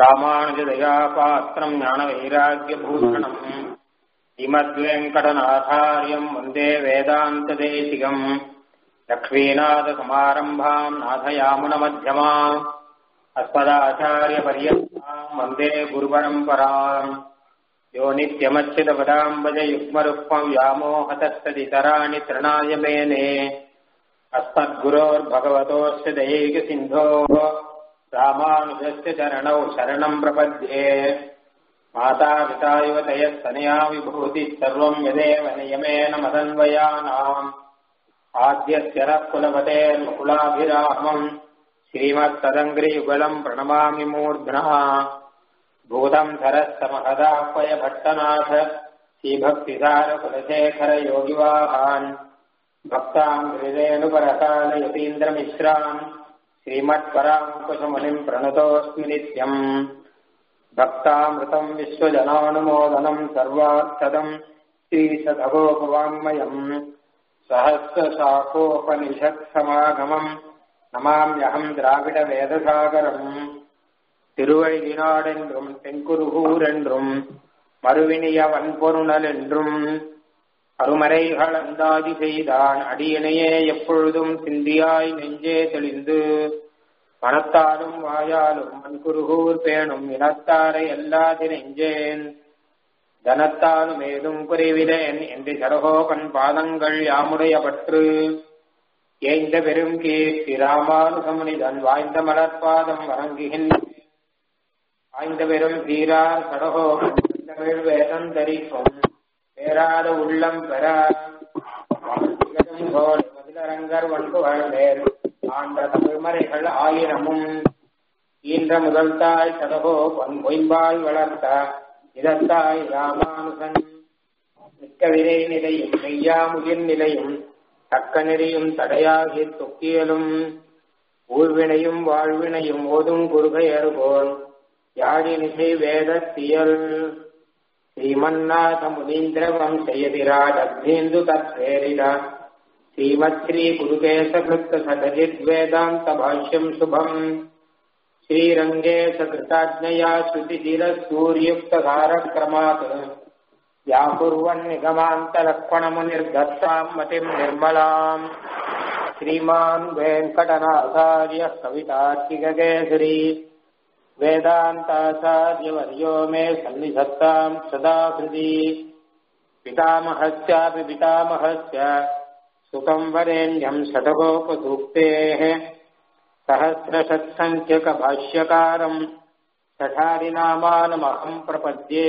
ராமானுஜதயா பாத்திரம் ஞான வைராக்கியபூஷணம் ஸ்ரீமத்வேங்கடநாதாரியம் வந்தே வேதாந்ததேசிகம் லக்ஷ்மீநாதசமாரம்பாம் நாதயாமுனமध्यமாம் अस्मदाचार्यपर्यन्ताम् वन्दे गुरुपरम्पराम् यो नित्यमच्युतपदाम्बजयुग्मरुक्मम् व्यामोहतस्तदितराणि तृणाय मेने अस्मद्गुरोर्भगवतोऽस्य दैकसिन्धोः रामानुजस्य चरणौ शरणम् प्रपद्ये मातापिता युवतयः तनया विभूतिः सर्वम् यदेव नियमेन मदन्वयानाम् आद्यस्य नः कुलपतेर्मुकुलाभिरामम् श्रीमत्तदङ्ग्रियुगलम् प्रणमामि मूर्ध्नः भूतम् धरस्तमहदाह्वय भट्टनाथ श्रीभक्तिसारकुलशेखर योगिवाहान् भक्ताम् हृदयनुपरकाल यतीन्द्रमिश्राम् श्रीमत्पराङ्कुशमुनिम् प्रणतोऽस्मि नित्यम् भक्तामृतम् विश्वजनानुमोदनम् सर्वार्थदम् श्रीशतगोपवाङ्मयम् सहस्रशाखोपनिषत्समागमम् நமாமியகம் திராவிட வேதசாகரம் திருவழிநாடென்றும் தென்குருகூர் என்றும் மறுவினிய வன்பொருணல் என்றும் அருமறைகள் அந்தாதி செய்தான் அடியனையே எப்பொழுதும் சிந்தியாய் நெஞ்சே தெளிந்து மனத்தாலும் வாயாலும் மண்குருகூர் பேணும் இனத்தாரை எல்லாதி நெஞ்சேன் தனத்தாலும் ஏதும் குறைவிலேன் என்று சரகோபன் பாதங்கள் யாமுடைய பற்று ஏய்ந்த பெரும் கீர்த்தி ராமானுசமுனிதன் வாய்ந்த மலர்பாதம் வணங்குகின்றேன் வாய்ந்த பெரும் தீரார் கடகோ வேதம் தரிக்கும் பேராத உள்ளம் பெற போல் மதிலரங்கர் வன்பு வாழ்ந்தேர் ஆண்ட தமிழ்மறைகள் ஆயிரமும் ஈன்ற முதல் தாய் சடகோ பொன் பொய்பாய் வளர்த்த இதத்தாய் ராமானுசன் மிக்க விரை நிலையும் மெய்யாமுகிர் நிலையும் தக்க நெறியும் தடையாகி தொக்கியலும் ஊர்வினையும் வாழ்வினையும் ஓதும் குறுகையர் போல் யாழினிசை வேதத்தியல் ஸ்ரீமன்னாத முனீந்திர வம்சயதிராஜ் அக்னேந்து தத்வேரித ஸ்ரீமத் ஸ்ரீ குருகேசகிருத்த சதஜித் வேதாந்த பாஷ்யம் சுபம் ஸ்ரீரங்கே சகிருதாஜ்ஞயா ஸ்ருதிதிர சூரியுக்த காரக்ரமாத் व्याकुर्वन् निगमान्तलक्ष्मणमुनिर्दत्ताम् मतिम् निर्मलाम् श्रीमान् वेङ्कटनाथार्यः कवितार्किककेसरी वेदान्ताचार्यवर्यो मे सन्निधत्ताम् सदा हृदि पितामहस्यापि पितामहस्य सुतम् वरेण्यम् शतकोपसूक्तेः सहस्रषत्सङ्ख्यकभाष्यकारम् सठारिनामानमहम् प्रपद्ये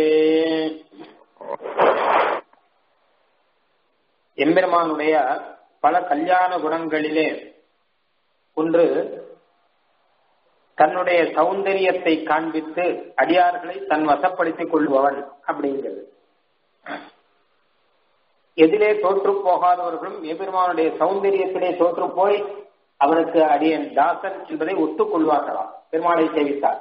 எம்பெருமானுடைய பல கல்யாண குணங்களிலே ஒன்று தன்னுடைய சௌந்தரியத்தை காண்பித்து அடியார்களை தன் வசப்படுத்திக் கொள்பவன் அப்படிங்கிறது எதிலே தோற்று போகாதவர்களும் எம்பெருமானுடைய சௌந்தரியத்திலே தோற்று போய் அவனுக்கு அடியன் தாசன் என்பதை ஒத்துக்கொள்வார்களாம் பெருமாளை சேவித்தார்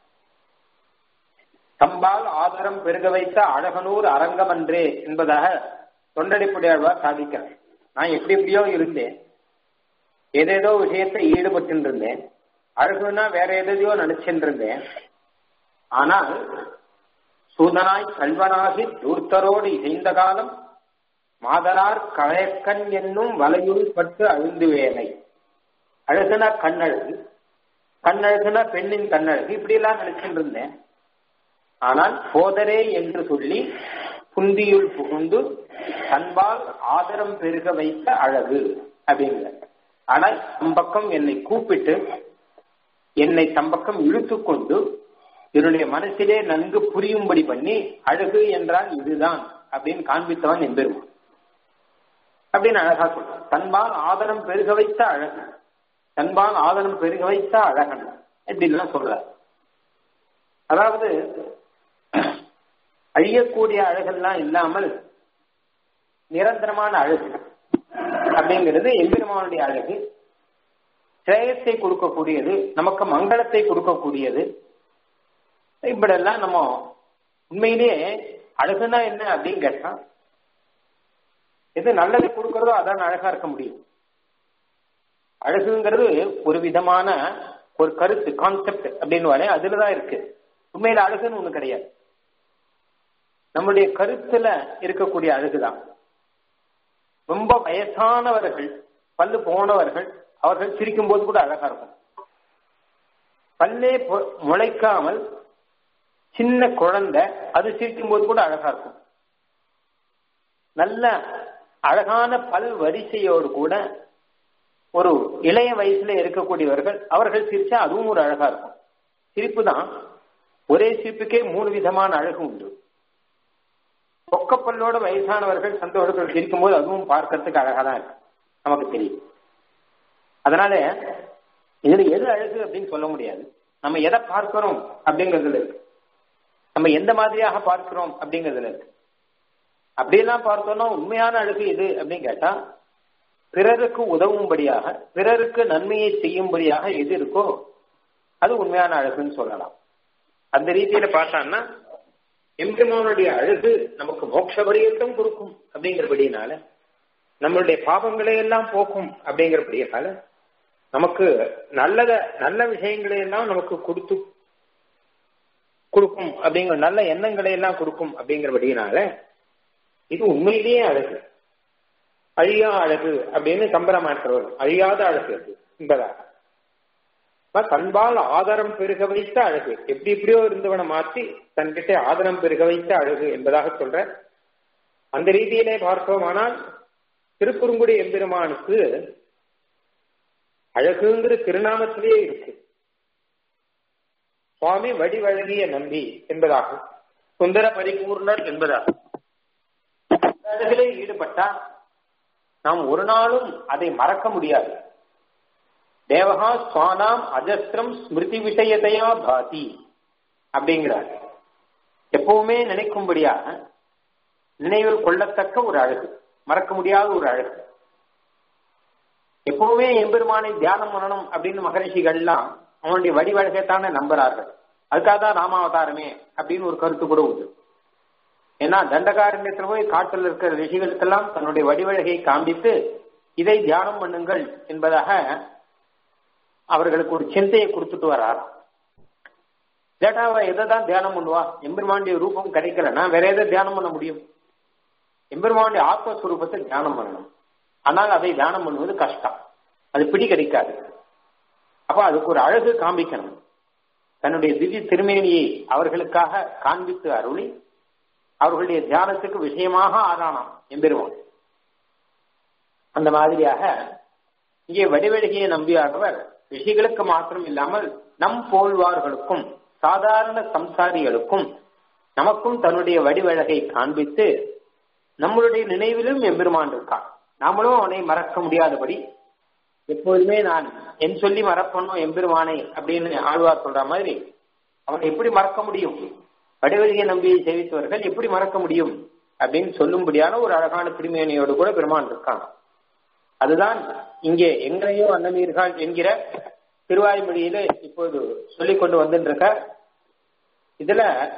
தம்பால் ஆதரம் பெருக வைத்த அழகனூர் அரங்கமன்றே என்பதாக தொண்டடிப்புடையாழ்வார் சாதிக்கிறார் நான் எப்படி எப்படியோ இருந்தேன் ஏதேதோ விஷயத்தை ஈடுபட்டு இருந்தேன் அழகுனா வேற எதையோ நினைச்சுட்டு இருந்தேன் ஆனால் சூதனாய் கல்வனாகி தூர்த்தரோடு இசைந்த காலம் மாதரார் கழைக்கண் என்னும் வலையுள் பட்டு அழுந்து வேலை அழகுனா கண்ணழகு கண்ணழகுனா பெண்ணின் கண்ணழகு இப்படி எல்லாம் நினைச்சுட்டு இருந்தேன் ஆனால் போதரே என்று சொல்லி புந்தியுள் புகுந்து தன்பால் ஆதரம் பெருக வைத்த அழகு அப்படிங்கிற ஆனால் தம்பக்கம் என்னை கூப்பிட்டு என்னை தம்பக்கம் இழுத்து கொண்டு என்னுடைய மனசிலே நன்கு புரியும்படி பண்ணி அழகு என்றால் இதுதான் அப்படின்னு காண்பித்தவன் எம்பெருமான் அப்படின்னு அழகா சொல்ற தன்பால் ஆதரம் பெருக வைத்த அழகு தன்பால் ஆதரம் பெருக வைத்த அழகன் இப்படின்லாம் சொல்ற அதாவது அழியக்கூடிய அழகெல்லாம் இல்லாமல் நிரந்தரமான அழகு அப்படிங்கிறது எம்பெருமானுடைய அழகு சிரேயத்தை கொடுக்கக்கூடியது நமக்கு மங்களத்தை கொடுக்கக்கூடியது இப்படியெல்லாம் நம்ம உண்மையிலேயே அழகுனா என்ன அப்படின்னு கேட்டா எது நல்லது கொடுக்கறதோ அதான் அழகா இருக்க முடியும் அழகுங்கிறது ஒரு விதமான ஒரு கருத்து கான்செப்ட் அப்படின்னு அதுலதான் இருக்கு உண்மையில அழகுன்னு ஒண்ணு கிடையாது நம்முடைய கருத்துல இருக்கக்கூடிய அழகுதான் ரொம்ப வயசானவர்கள் பல்லு போனவர்கள் அவர்கள் சிரிக்கும் போது கூட அழகா இருக்கும் பல்லே முளைக்காமல் சின்ன குழந்தை அது சிரிக்கும் போது கூட அழகா இருக்கும் நல்ல அழகான பல் வரிசையோடு கூட ஒரு இளைய வயசுல இருக்கக்கூடியவர்கள் அவர்கள் சிரிச்சா அதுவும் ஒரு அழகா இருக்கும் சிரிப்பு தான் ஒரே சிரிப்புக்கே மூணு விதமான அழகு உண்டு பொக்கப்பல்லோட வயசானவர்கள் சந்தோஷத்தில் சிரிக்கும் போது அதுவும் பார்க்கறதுக்கு அழகா தான் இருக்கு நமக்கு தெரியும் அதனால இதுல எது அழகு அப்படின்னு சொல்ல முடியாது நம்ம எதை பார்க்கிறோம் அப்படிங்கிறதுல இருக்கு நம்ம எந்த மாதிரியாக பார்க்கிறோம் அப்படிங்கிறதுல இருக்கு அப்படியெல்லாம் பார்த்தோம்னா உண்மையான அழகு எது அப்படின்னு கேட்டா பிறருக்கு உதவும்படியாக பிறருக்கு நன்மையை செய்யும்படியாக எது இருக்கோ அது உண்மையான அழகுன்னு சொல்லலாம் அந்த ரீதியில பார்த்தான்னா எம்பெருமானுடைய அழகு நமக்கு மோட்ச பரியந்தம் கொடுக்கும் அப்படிங்கிறபடினால நம்மளுடைய பாவங்களை எல்லாம் போக்கும் அப்படிங்கிறபடியால நமக்கு நல்லத நல்ல விஷயங்களை எல்லாம் நமக்கு கொடுத்து கொடுக்கும் அப்படிங்கிற நல்ல எண்ணங்களை எல்லாம் கொடுக்கும் அப்படிங்கிறபடினால இது உண்மையிலேயே அழகு அழியா அழகு அப்படின்னு கம்பரமாற்றவர் அழியாத அழகு அது என்பதாக தன்பால் ஆதாரம் பெருக வைத்த அழகு எப்படி எப்படியோ இருந்தவனை மாற்றி தன்கிட்ட ஆதாரம் பெருக வைத்த அழகு என்பதாக சொல்ற அந்த ரீதியிலே பார்த்தோமானால் திருக்குறுங்குடி எம்பெருமானுக்கு அழகுங்கிற திருநாமத்திலேயே இருக்கு சுவாமி வடிவழகிய நம்பி என்பதாகும் சுந்தர பரிபூர்ணர் என்பதாகும் அழகிலே ஈடுபட்டா நாம் ஒரு நாளும் அதை மறக்க முடியாது தேவகா சுவானாம் அஜஸ்திரம் ஸ்மிருதி விஷயத்தையா பாதி அப்படிங்கிறார் எப்பவுமே நினைக்கும்படியாக நினைவில் கொள்ளத்தக்க ஒரு அழகு மறக்க முடியாத ஒரு அழகு எப்பவுமே எம்பெருமானை தியானம் பண்ணணும் அப்படின்னு மகரிஷிகள்லாம் அவனுடைய வடிவழகத்தான நம்புறார்கள் அதுக்காக தான் ராமாவதாரமே அப்படின்னு ஒரு கருத்து கூட உண்டு ஏன்னா தண்டகாரண்யத்தில் போய் காட்டில் இருக்கிற ரிஷிகளுக்கெல்லாம் தன்னுடைய வடிவழகை காண்பித்து இதை தியானம் பண்ணுங்கள் என்பதாக அவர்களுக்கு ஒரு சிந்தையை கொடுத்துட்டு வராராம் ஜேட்டாவை எதை தான் தியானம் பண்ணுவா எம்பெருமாண்டிய ரூபம் கிடைக்கலன்னா வேற எதை தியானம் பண்ண முடியும் எம்பெருமாண்டிய ஆத்மஸ்வரூபத்தை தியானம் பண்ணணும் ஆனால் அதை தியானம் பண்ணுவது கஷ்டம் அது பிடி கிடைக்காது அப்ப அதுக்கு ஒரு அழகு காண்பிக்கணும் தன்னுடைய திவ்ய திருமேனியை அவர்களுக்காக காண்பித்து அருளி அவர்களுடைய தியானத்துக்கு விஷயமாக ஆதானாம் எம்பெருமான் அந்த மாதிரியாக இங்கே வடிவழகியை நம்பியானவர் ரிஷிகளுக்கு மாத்திரம் இல்லாமல் நம் போல்வார்களுக்கும் சாதாரண சம்சாரிகளுக்கும் நமக்கும் தன்னுடைய வடிவழகை காண்பித்து நம்மளுடைய நினைவிலும் எம்பெருமான் இருக்கான் நாமளும் அவனை மறக்க முடியாதபடி எப்போதுமே நான் என் சொல்லி மறப்பணும் எம்பெருமானை அப்படின்னு ஆழ்வார் சொல்ற மாதிரி அவனை எப்படி மறக்க முடியும் வடிவழிகை நம்பியை சேவித்தவர்கள் எப்படி மறக்க முடியும் அப்படின்னு சொல்லும்படியான ஒரு அழகான திருமேனியோடு கூட பெருமான் இருக்கான் அதுதான் இங்கே எங்களையோ அன்னமீர்கள் என்கிற திருவாய்மொழியில இப்போது சொல்லிக் கொண்டு வந்துருக்க இதுல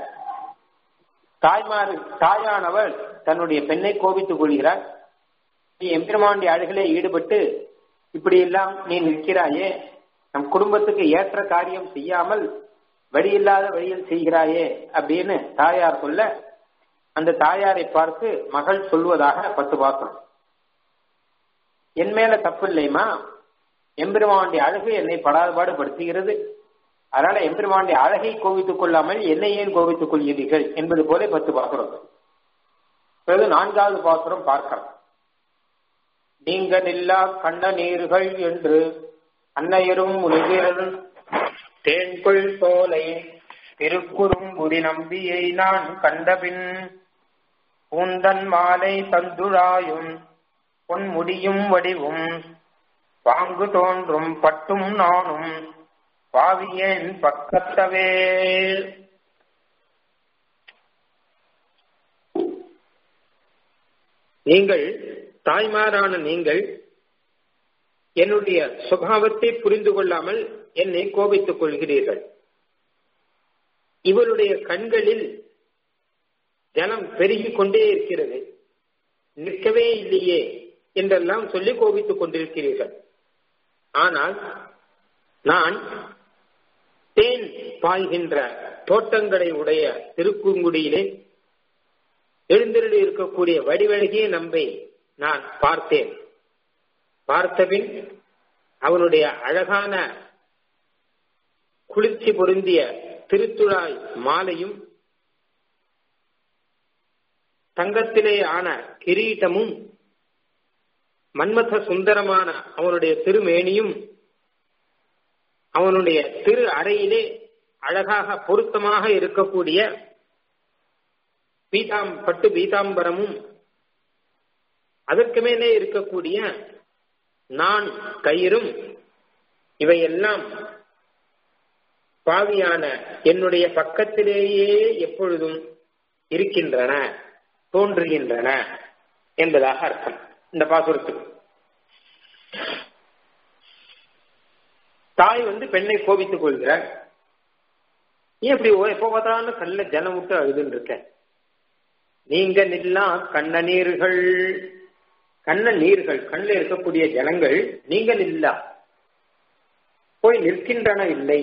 தாய்மார் தாயானவள் தன்னுடைய பெண்ணை கோபித்துக் கொள்கிறார் நீ எம்பெருமானுடைய அழகிலே ஈடுபட்டு இப்படி எல்லாம் நீ நிற்கிறாயே நம் குடும்பத்துக்கு ஏற்ற காரியம் செய்யாமல் வழி இல்லாத வழியில் செய்கிறாயே அப்படின்னு தாயார் சொல்ல அந்த தாயாரை பார்த்து மகள் சொல்வதாக பத்து பார்க்கணும் என் மேல தப்பு இல்லைமா எம்பெருமானுடைய அழகு என்னை படாதபாடு படுத்துகிறது அதனால எம்பெருமானுடைய அழகை கோவித்துக் கொள்ளாமல் என்னை ஏன் கோவித்துக் கொள்கிறீர்கள் என்பது போல பத்து பாசுரம் பிறகு நான்காவது பாசுரம் பார்க்கலாம் நீங்கள் இல்லா கண்ண நீர்கள் என்று அன்னையரும் முனிகிறன் தேன்கொள் சோலை திருக்குறுங்குடி நம்பியை நான் கண்டபின் பூந்தன் மாலை தந்துழாயும் பொன்முடியும் வடிவும் பாங்கு தோன்றும் பட்டும் நானும் பாவியேன் பக்கத்தவே நீங்கள் தாய்மாரான நீங்கள் என்னுடைய சுபாவத்தை புரிந்து கொள்ளாமல் என்னை கோபித்துக் கொள்கிறீர்கள் இவருடைய கண்களில் ஜலம் பெருகிக் கொண்டே இருக்கிறது நிற்கவே இல்லையே என்றெல்லாம் சொல்லி கோபித்துக் கொண்டிருக்கிறீர்கள் ஆனால் நான் தேன் பாய்கின்ற தோட்டங்களை உடைய திருக்குங்குடியிலே எழுந்தருளி இருக்கக்கூடிய வடிவழகிய நம்பை நான் பார்த்தேன் பார்த்தபின் அவனுடைய அழகான குளிர்ச்சி பொருந்திய திருத்துழாய் மாலையும் தங்கத்திலே ஆன கிரீட்டமும் மன்மத சுந்தரமான அவனுடைய திருமேனியும் அவனுடைய திரு அறையிலே அழகாக பொருத்தமாக இருக்கக்கூடிய பீதாம் பட்டு பீதாம்பரமும் அதற்கு மேலே இருக்கக்கூடிய நான் கயிறும் இவையெல்லாம் பாவியான என்னுடைய பக்கத்திலேயே எப்பொழுதும் இருக்கின்றன தோன்றுகின்றன என்பதாக அர்த்தம் இந்த பாசுரத்துக்கு தாய் வந்து பெண்ணை கோபித்துக் கொள்கிறார் ஏன் இப்படி எப்போ பார்த்தாலும் கல்ல ஜலம் விட்டு அழுதுன்னு இருக்க நீங்க நில்லா கண்ண நீர்கள் கண்ண நீர்கள் கண்ணில் இருக்கக்கூடிய ஜலங்கள் நீங்க நில்லா போய் நிற்கின்றன இல்லை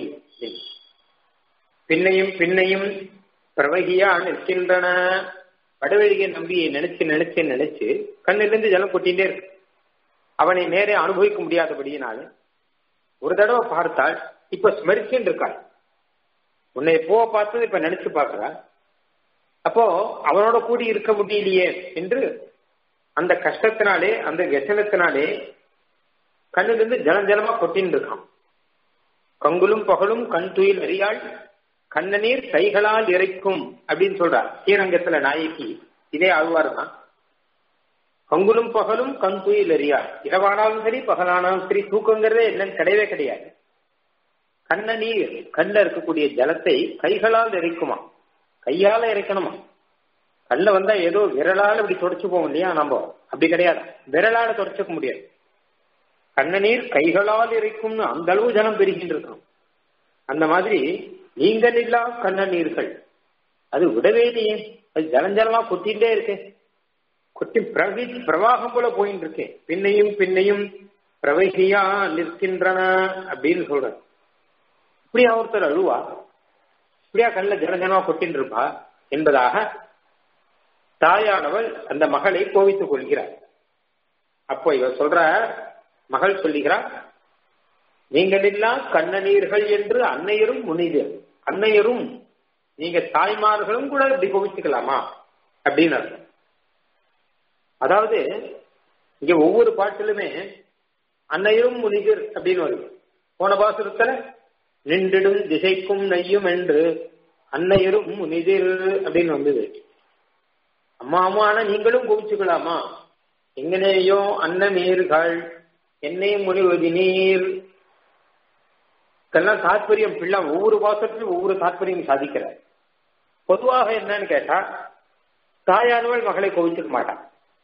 பின்னையும் பின்னையும் பிரவகியா நிற்கின்றன வடவெளிய நம்பியை நினைச்சு நினைச்சு நினைச்சு கண்ணிலிருந்து ஜலம் கொட்டிகிட்டே இருக்கு அவனை நேரே அனுபவிக்க முடியாதபடியினால ஒரு தடவை பார்த்தால் இப்ப ஸ்மரிச்சுன்னு இருக்காள் உன்னை எப்போ பார்த்தது இப்ப நினைச்சு பார்க்கிறா அப்போ அவனோட கூடி இருக்க முடியலையே என்று அந்த கஷ்டத்தினாலே அந்த व्यசனத்தினாலே கண்ணிலிருந்து ஜலம் ஜலமா கொட்டின்னு இருக்கான் கங்குலும் பகலும் கண் துயில் அறியாள் கண்ணநீர் கைகளால் இறைக்கும் அப்படின்னு சொல்றார் ஸ்ரீரங்கத்துல நாயகி இதே ஆழ்வார் தான் கங்குலும் பகலும் கண் துயில் அறியாள் இரவானாலும் சரி பகலானாலும் சரி தூக்கங்கிறதே என்னன்னு கிடையவே கிடையாது கண்ண நீர் கண்ணில் இருக்கக்கூடிய ஜலத்தை கைகளால் இறைக்குமா கையால இறைக்கணுமா கல்ல வந்தா ஏதோ விரலால இப்படி தொடச்சு போவோம் இல்லையா நம்ம அப்படி கிடையாது விரலால தொடச்சுக்க முடியாது கண்ண நீர் கைகளால் இறைக்கும்னு அந்த அளவு ஜலம் பெருகிட்டு இருக்கணும் அந்த மாதிரி நீங்கள் இல்லா கண்ண நீர்கள் அது விடவே இல்லையே அது ஜலஞ்சலமா கொத்திட்டே இருக்கு கொட்டி பிரவி பிரவாகம் போல போயிட்டு இருக்கேன் பின்னையும் பின்னையும் பிரவகியா நிற்கின்றன அப்படின்னு சொல்ற இப்படியா ஒருத்தர் அழுவா இப்படியா கண்ணில் ஜலஞ்சலமா கொட்டின்னு இருப்பா என்பதாக தாயானவள் அந்த மகளை கோவித்துக் கொள்கிறார் அப்போ இவர் சொல்ற மகள் சொல்லுகிறார் நீங்கள் எல்லாம் கண்ணநீர்கள் என்று அன்னையரும் முனிதர் அன்னையரும் நீங்க தாய்மார்களும் கூட இப்படி கோவிச்சுக்கலாமா அப்படின்னு அர்த்தம் அதாவது இங்க ஒவ்வொரு பாட்டிலுமே அன்னையரும் முனிதர் அப்படின்னு வருது போன பாசுரத்துல நின்றிடும் திசைக்கும் நெய்யும் என்று அன்னையரும் முனிதிர் அப்படின்னு வந்தது அம்மா அம்மா ஆனா நீங்களும் கோவிச்சுக்கலாமா எங்கனேயோ அன்னநீர்கள் என்னையும் முனிவதி நீர் இதெல்லாம் தாற்பயம் பிள்ளை ஒவ்வொரு வாசத்திலும் ஒவ்வொரு தாற்பயம் சாதிக்கிறார் பொதுவாக என்னன்னு கேட்டா தாயானவள் மகளை கோவிச்சுக்க மாட்டான்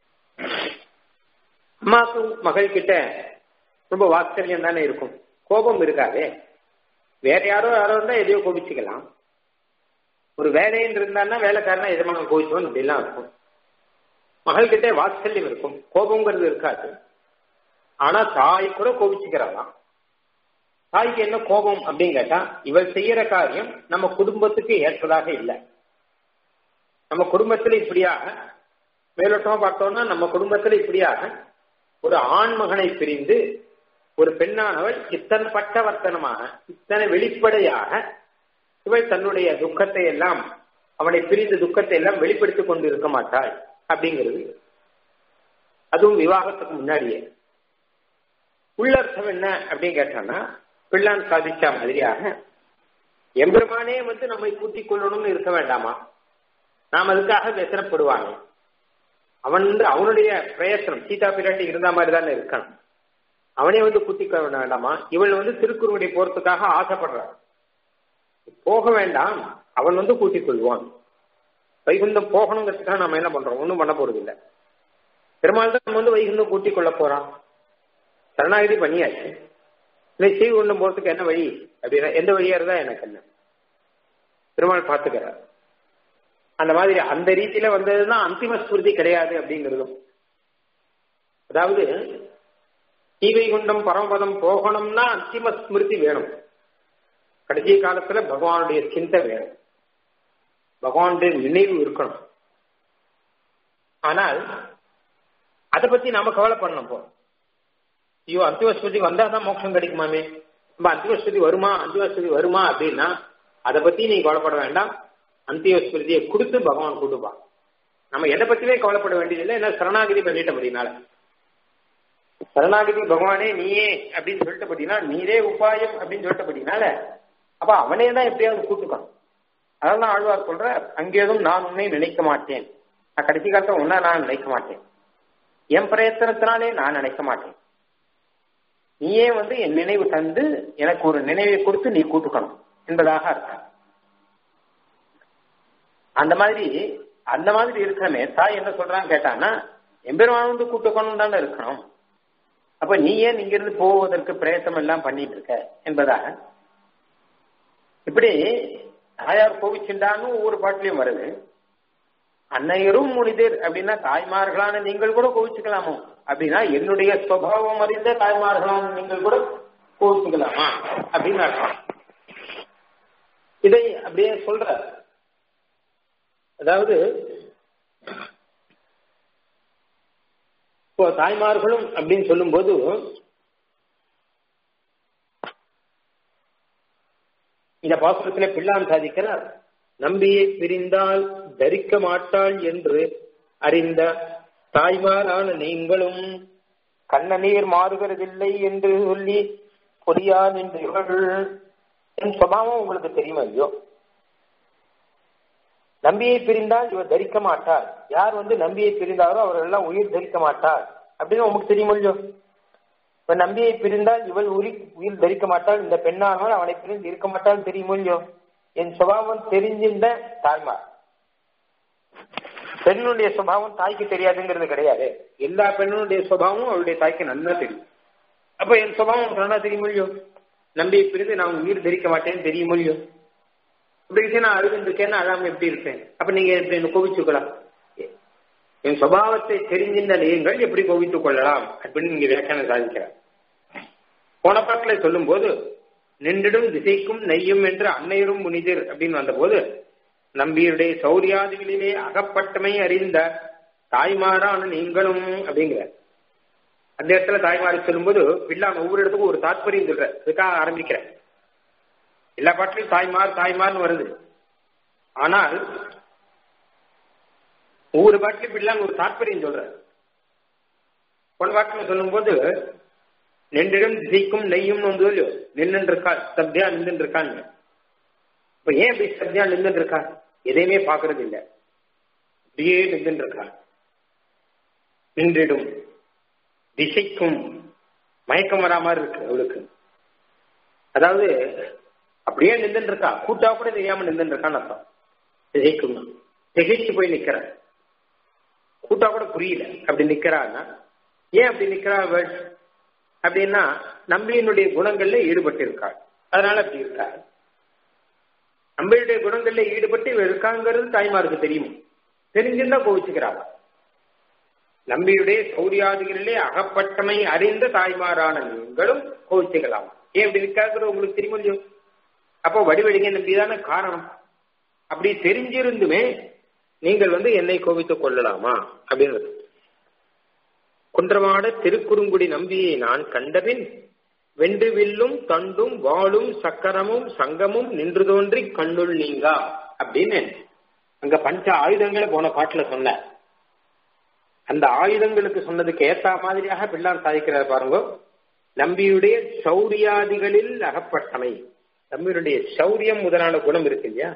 அம்மாவுக்கு மகள் கிட்ட ரொம்ப வாத்சல்யம் தானே இருக்கும் கோபம் இருக்காதே வேற யாரோ யாரோ இருந்தா எதையோ கோபிச்சுக்கலாம் ஒரு வேலைன்னு இருந்தான்னா வேலைக்காரனா எதமான கோவிச்சோம் அப்படிலாம் இருக்கும் மகள் கிட்ட வாத்சல்யம் இருக்கும் கோபங்கிறது இருக்காது ஆனா தாய் கூட கோபிச்சுக்கிறாளாம் தாய்க்கு என்ன கோபம் அப்படின்னு கேட்டா இவள் செய்யற காரியம் நம்ம குடும்பத்துக்கு ஏற்றதாக இல்லை நம்ம குடும்பத்துல இப்படியாக மேலோட்டமா பார்த்தோம்னா நம்ம குடும்பத்துல இப்படியாக ஒரு ஆண் மகனை பிரிந்து ஒரு பெண்ணானவள் இத்தனை பட்டவர்த்தனமாக இத்தனை வெளிப்படையாக இவள் தன்னுடைய துக்கத்தை எல்லாம் அவனை பிரிந்த துக்கத்தை எல்லாம் வெளிப்படுத்திக் கொண்டு இருக்க மாட்டாள் அப்படிங்கிறது அதுவும் விவாகத்துக்கு முன்னாடியே உள்ளர்த்தம் என்ன அப்படின்னு கேட்டான்னா பிள்ளான் சாதிச்ச மாதிரியாக எம்பெருமானே வந்து நம்மை கூட்டிக் கொள்ளணும்னு இருக்க வேண்டாமா நாம் அதுக்காக व्यசனப்படுவாங்க அவன் வந்து அவனுடைய பிரயத்தனம் சீதா பிராட்டி இருந்த மாதிரி தானே இருக்கணும் அவனே வந்து கூட்டிக்க வேண்டாமா இவள் வந்து திருக்குறுவடி போறதுக்காக ஆசைப்படுறான் போக வேண்டாம் அவன் வந்து கூட்டிக் கொள்வான் வைகுந்தம் போகணுங்கிறதுக்காக நம்ம என்ன பண்றோம் ஒன்றும் பண்ண போறது இல்லை பெருமாள் தான் நம்ம வந்து வைகுந்தம் கூட்டிக் கொள்ள போறான் சரணாகிதி பண்ணியாச்சு இல்லை ஸ்ரீகுண்டம் போறதுக்கு என்ன வழி அப்படின்னா எந்த வழியா இருந்தா எனக்கு என்ன பெருமாள் பார்த்துக்கிறார் அந்த மாதிரி அந்த ரீதியில வந்ததுதான் அந்திம ஸ்மிருதி கிடையாது அப்படிங்கிறதும் அதாவது ஸ்ரீவைகுண்டம் பரமபதம் போகணும்னா அந்திம ஸ்மிருதி வேணும் கடைசி காலத்துல பகவானுடைய சிந்தை வேணும் பகவானுடைய நினைவு இருக்கணும் ஆனால் அதை பத்தி நாம கவலைப்படணும் போ ஐயோ அந்திவஸ்பதி வந்தா தான் மோட்சம் கிடைக்குமாமே நம்ம அந்திவஸ்பதி வருமா அந்திவஸ்பதி வருமா அப்படின்னா அதை பத்தி நீ கவலைப்பட வேண்டாம் அந்திவஸ்பதியை கொடுத்து பகவான் கொடுப்பான் நம்ம எதை பத்தியுமே கவலைப்பட வேண்டியதில்லை என்ன சரணாகிதி பண்ணிட்ட அப்படின்னால சரணாகிதி பகவானே நீயே அப்படின்னு சொல்லிட்டு அப்படின்னா நீரே உபாயம் அப்படின்னு சொல்லிட்டு அப்படின்னால அப்ப அவனே தான் எப்படியாவது கூட்டுக்கணும் அதான் ஆழ்வார் சொல்ற அங்கேதும் நான் உன்னை நினைக்க மாட்டேன் நான் கடைசி காலத்துல உன்ன நான் நினைக்க மாட்டேன் என் பிரயத்தனத்தினாலே நான் நினைக்க மாட்டேன் நீயே வந்து என் நினைவு தந்து எனக்கு ஒரு நினைவை கொடுத்து நீ கூட்டுக்கணும் என்பதாக அர்த்தம் அந்த மாதிரி அந்த மாதிரி இருக்கிறமே தாய் என்ன சொல்றான்னு கேட்டான்னா எம்பெருமான் வந்து கூட்டுக்கணும் தானே இருக்கணும் அப்ப நீ ஏன் இங்கிருந்து போவதற்கு பிரயத்தனம் எல்லாம் பண்ணிட்டு இருக்க என்பதாக இப்படி தாயார் கோவிச்சுண்டான்னு ஒவ்வொரு பாட்டிலையும் வருது அன்னையரும் முனிதர் அப்படின்னா தாய்மார்களான நீங்கள் கூட கோவிச்சுக்கலாமோ அப்படின்னா என்னுடைய சுவாவம் அறிந்த தாய்மார்களான நீங்கள் கூட கோவிச்சுக்கலாமா அப்படின்னு அர்த்தம் இதை அப்படியே சொல்ற அதாவது இப்போ தாய்மார்களும் அப்படின்னு சொல்லும்போது இந்த பாசுரத்திலே பிள்ளான் சாதிக்கிறார் நம்பியை பிரிந்தால் தரிக்க மாட்டாள் என்று அறிந்த தாய்மாரான நீங்களும் கண்ணநீர் மாறுகிறதில்லை என்று சொல்லி பொறியா நின்றீர்கள் என் சுபாவம் உங்களுக்கு தெரியுமா ஐயோ நம்பியை பிரிந்தால் இவர் தரிக்க மாட்டார் யார் வந்து நம்பியை பிரிந்தாரோ அவர்கள் எல்லாம் உயிர் தரிக்க மாட்டார் அப்படின்னு உங்களுக்கு தெரியுமா இல்லையோ இப்ப நம்பியை பிரிந்தால் இவள் உரி உயிர் தரிக்க மாட்டாள் இந்த பெண்ணானவள் அவனை பிரிந்து இருக்க மாட்டாள் தெரியுமோ இல்லையோ என் சுபாவம் தெரிஞ்சிருந்த தாய்மார் பெண்ணுடைய சுபாவம் தாய்க்கு தெரியாதுங்கிறது கிடையாது எல்லா பெண்ணுடைய சுபாவமும் அவளுடைய தாய்க்கு நல்லா தெரியும் அப்ப என் சுபாவம் நல்லா தெரியும் இல்லையோ நம்பியை பிரிந்து நான் உயிர் தரிக்க மாட்டேன்னு தெரியும் இல்லையோ இப்படி இருக்கு நான் அழுதுருக்கேன்னு அழாம எப்படி இருப்பேன் அப்ப நீங்க எப்படி என்ன கோவிச்சுக்கலாம் என் சுபாவத்தை தெரிஞ்சிருந்த நீங்கள் எப்படி கோவித்துக் கொள்ளலாம் அப்படின்னு நீங்க வியாக்கியானம் சாதிக்கிறார் போன பாட்டில் சொல்லும் போது நின்றிடும் திசைக்கும் நெய்யும் என்று அன்னையரும் முனிதர் அப்படின்னு வந்தபோது நம்பியுடைய சௌரியாதிகளிலே அகப்பட்டமை அறிந்த தாய்மாரான நீங்களும் அப்படிங்கிற அந்த இடத்துல தாய்மாரை சொல்லும்போது பிள்ளான் ஒவ்வொரு இடத்துக்கும் ஒரு தாற்பயம் சொல்ற அதுக்காக ஆரம்பிக்கிறேன் எல்லா பாட்டிலும் தாய்மார் தாய்மார்னு வருது ஆனால் ஒவ்வொரு பாட்டிலும் பிள்ளான் ஒரு தாற்பயம் சொல்ற பொன் பாட்டில் சொல்லும்போது நென்றிடம் திசைக்கும் நெய்யும் வந்து இல்லையோ நின்று இருக்காள் சப்தியா நின்று இருக்கான்னு இப்ப ஏன் இப்படி சப்தியா நின்று இருக்கா எதையுமே பாக்குறது இல்லை அப்படியே நின்று இருக்கா நின்றிடும் திசைக்கும் மயக்கம் வரா மாதிரி இருக்கு அவளுக்கு அதாவது அப்படியே நின்று இருக்கா கூட்டா கூட தெரியாம நின்று இருக்கான்னு அர்த்தம் திகைக்கும் திகைச்சு போய் நிக்கிற கூட்டா கூட புரியல அப்படி நிக்கிறான்னா ஏன் அப்படி நிக்கிறா அவள் அப்படின்னா நம்பியினுடைய குணங்கள்ல ஈடுபட்டு இருக்காள் அதனால அப்படி இருக்காள் நம்பியுடைய குணங்கள்ல ஈடுபட்டு இவ இருக்காங்கிறது தாய்மாருக்கு தெரியும் தெரிஞ்சிருந்தா கோவிச்சுக்கிறாள் நம்பியுடைய சௌரியாதிகளிலே அகப்பட்டமை அறிந்த தாய்மாரான நீங்களும் கோவிச்சுக்கலாம் ஏன் அப்படி இருக்காங்கிறது உங்களுக்கு தெரியும் இல்லையோ அப்போ வடிவடிங்க நம்பிதான காரணம் அப்படி தெரிஞ்சிருந்துமே நீங்கள் வந்து என்னை கோவித்துக் கொள்ளலாமா அப்படின்னு குன்றமாட திருக்குறுங்குடி நம்பியை நான் கண்டபின் வெண்டு வில்லும் தண்டும் வாளும் சக்கரமும் சங்கமும் நின்று தோன்றி கண்ணுள் நீங்கா அப்படின்னு அங்க பஞ்ச ஆயுதங்களை போன பாட்டுல சொன்ன அந்த ஆயுதங்களுக்கு சொன்னதுக்கு ஏத்த மாதிரியாக பிள்ளான் சாதிக்கிறார் பாருங்க நம்பியுடைய சௌரியாதிகளில் அகப்பட்டமை நம்பியுடைய சௌரியம் முதலான குணம் இருக்கு இல்லையா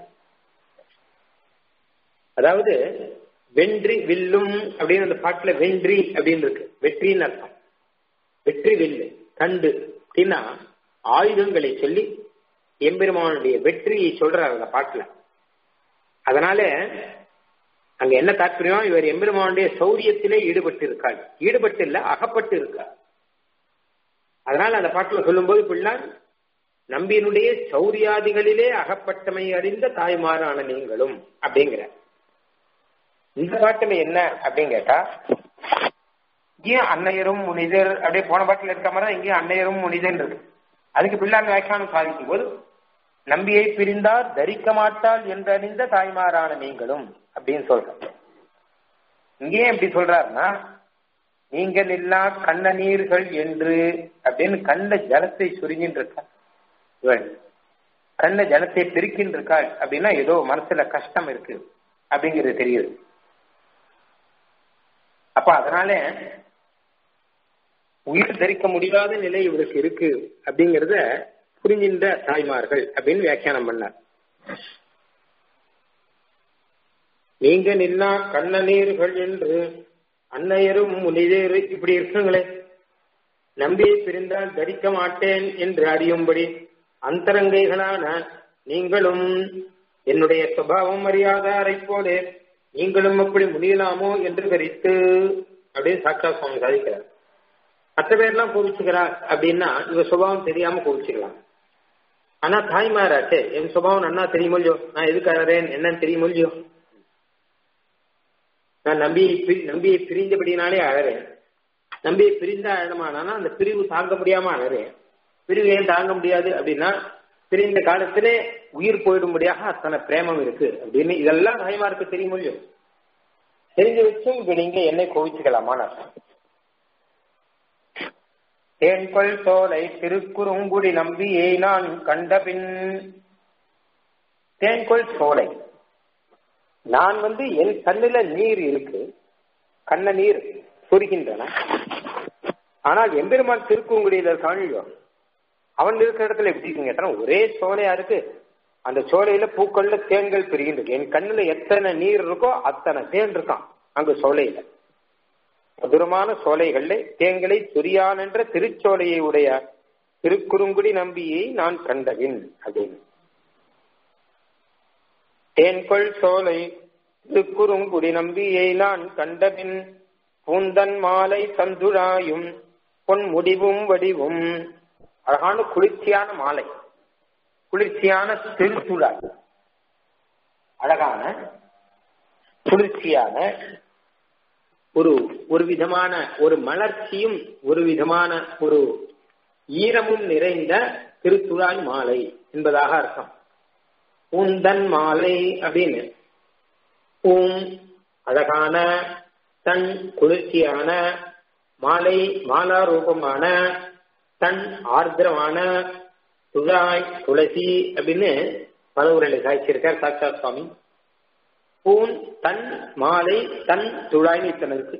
அதாவது வென்றி வில்லும் அப்படின்னு அந்த பாட்டுல வென்றி அப்படின்னு இருக்கு வெற்றின்னு அர்த்தம் வெற்றி வில்லு கண்டு அப்படின்னா ஆயுதங்களை சொல்லி எம்பெருமானுடைய வெற்றியை சொல்றாரு அந்த பாட்டுல அதனால அங்க என்ன தாற்பயம் இவர் எம்பெருமானுடைய சௌரியத்திலே ஈடுபட்டு இருக்காள் ஈடுபட்டு இல்ல அகப்பட்டு இருக்கார் அதனால அந்த பாட்டுல சொல்லும்போது பிள்ளான் நம்பியினுடைய சௌரியாதிகளிலே அகப்பட்டமை அறிந்த தாய்மாரான நீங்களும் அப்படிங்கிற இந்த பாட்டுல என்ன அப்படின்னு கேட்டா இங்கேயும் அன்னையரும் முனிதர் அப்படியே போன பாட்டில் இருக்க மாதிரி தான் இங்கேயும் அன்னையரும் முனிதர் இருக்கு அதுக்கு பிள்ளான் வியாக்கியானம் சாதிக்கும் போது நம்பியை பிரிந்தார் தரிக்க மாட்டாள் என்றறிந்த தாய்மாரான நீங்களும் அப்படின்னு சொல்ற இங்கேயும் எப்படி சொல்றாருன்னா நீங்கள் இல்லா கண்ண நீர்கள் என்று அப்படின்னு கண்ண ஜலத்தை சுருங்கின்னு இருக்கா இவள் கண்ண ஜலத்தை பிரிக்கின்ற இருக்காள் அப்படின்னா ஏதோ மனசுல கஷ்டம் இருக்கு அப்படிங்கிறது தெரியுது அப்ப அதனால உயிர் தரிக்க முடியாத நிலை இவருக்கு இருக்கு அப்படிங்கறத புரிஞ்சின்ற தாய்மார்கள் அப்படின்னு வியாக்கியானம் பண்ணார் நீங்க நின்னா கண்ணநீர்கள் என்று அன்னையரும் முனிதேரு இப்படி இருக்குங்களே நம்பியை பிரிந்தால் தரிக்க மாட்டேன் என்று அறியும்படி அந்தரங்கைகளான நீங்களும் என்னுடைய சுபாவம் அறியாதாரை போல நீங்களும் அப்படி முடியலாமோ என்று கரித்து அப்படின்னு சாட்சா சுவாமி சாதிக்கிறார் மற்ற பேர்லாம் கோவிச்சுக்கிறார் அப்படின்னா இவ சுபாவம் தெரியாம கோவிச்சுக்கலாம் ஆனா தாய்மாராச்சே என் சுபாவம் நன்னா தெரியுமோ இல்லையோ நான் எதுக்கு அழறேன் என்னன்னு தெரியுமோ இல்லையோ நான் நம்பியை நம்பியை பிரிந்தபடினாலே அழறேன் நம்பியை பிரிந்த அழமானா அந்த பிரிவு தாங்க முடியாம அழறேன் பிரிவு ஏன் தாங்க முடியாது அப்படின்னா பிரிந்த காலத்திலே உயிர் போயிடும்படியாக அத்தனை பிரேமம் இருக்கு அப்படின்னு இதெல்லாம் தாய்மாருக்கு தெரியும் இல்லையோ தெரிஞ்சு வச்சும் இப்ப நீங்க என்னை கோவிச்சுக்கலாமான்னு அர்த்தம் தேன்கொள் சோலை திருக்குறுங்குடி நம்பியை நான் கண்டபின் தேன்கொள் சோலை நான் வந்து என் கண்ணுல நீர் இருக்கு கண்ண நீர் சொருகின்றன ஆனால் எம்பெருமான் திருக்குங்குடியில காணியோம் அவன் இருக்கிற இடத்துல எப்படி இருக்குன்னு கேட்டா ஒரே சோலையா இருக்கு அந்த சோலையில பூக்கள்ல தேன்கள் பிரிகின்றது என் கண்ணுல எத்தனை நீர் இருக்கோ அத்தனை தேன் இருக்கான் அங்கு சோலையில மதுரமான சோலைகள்ல தேன்களை துரியான் என்ற திருச்சோலையை உடைய திருக்குறுங்குடி நம்பியை நான் கண்டவின் அப்படின்னு தேன்கொள் சோலை திருக்குறுங்குடி நம்பியை நான் கண்டபின் பூந்தன் மாலை தந்துழாயும் பொன் முடிவும் வடிவும் அழகான குளிர்ச்சியான மாலை குளிர்ச்சியான திருத்துழாய் அழகான குளிர்ச்சியான ஒரு ஒரு விதமான ஒரு மலர்ச்சியும் ஒரு விதமான ஒரு ஈரமும் நிறைந்த திருத்துழாய் மாலை என்பதாக அர்த்தம் பூந்தன் மாலை அப்படின்னு பூம் அழகான தன் குளிர்ச்சியான மாலை மாலா ரூபமான தன் ஆர்திரமான துழாய் துளசி அப்படின்னு பல உரையில சாய்ச்சிருக்கார் சாட்சா சுவாமி பூன் தன் மாலை தன் துழாய்னு இத்தனை இருக்கு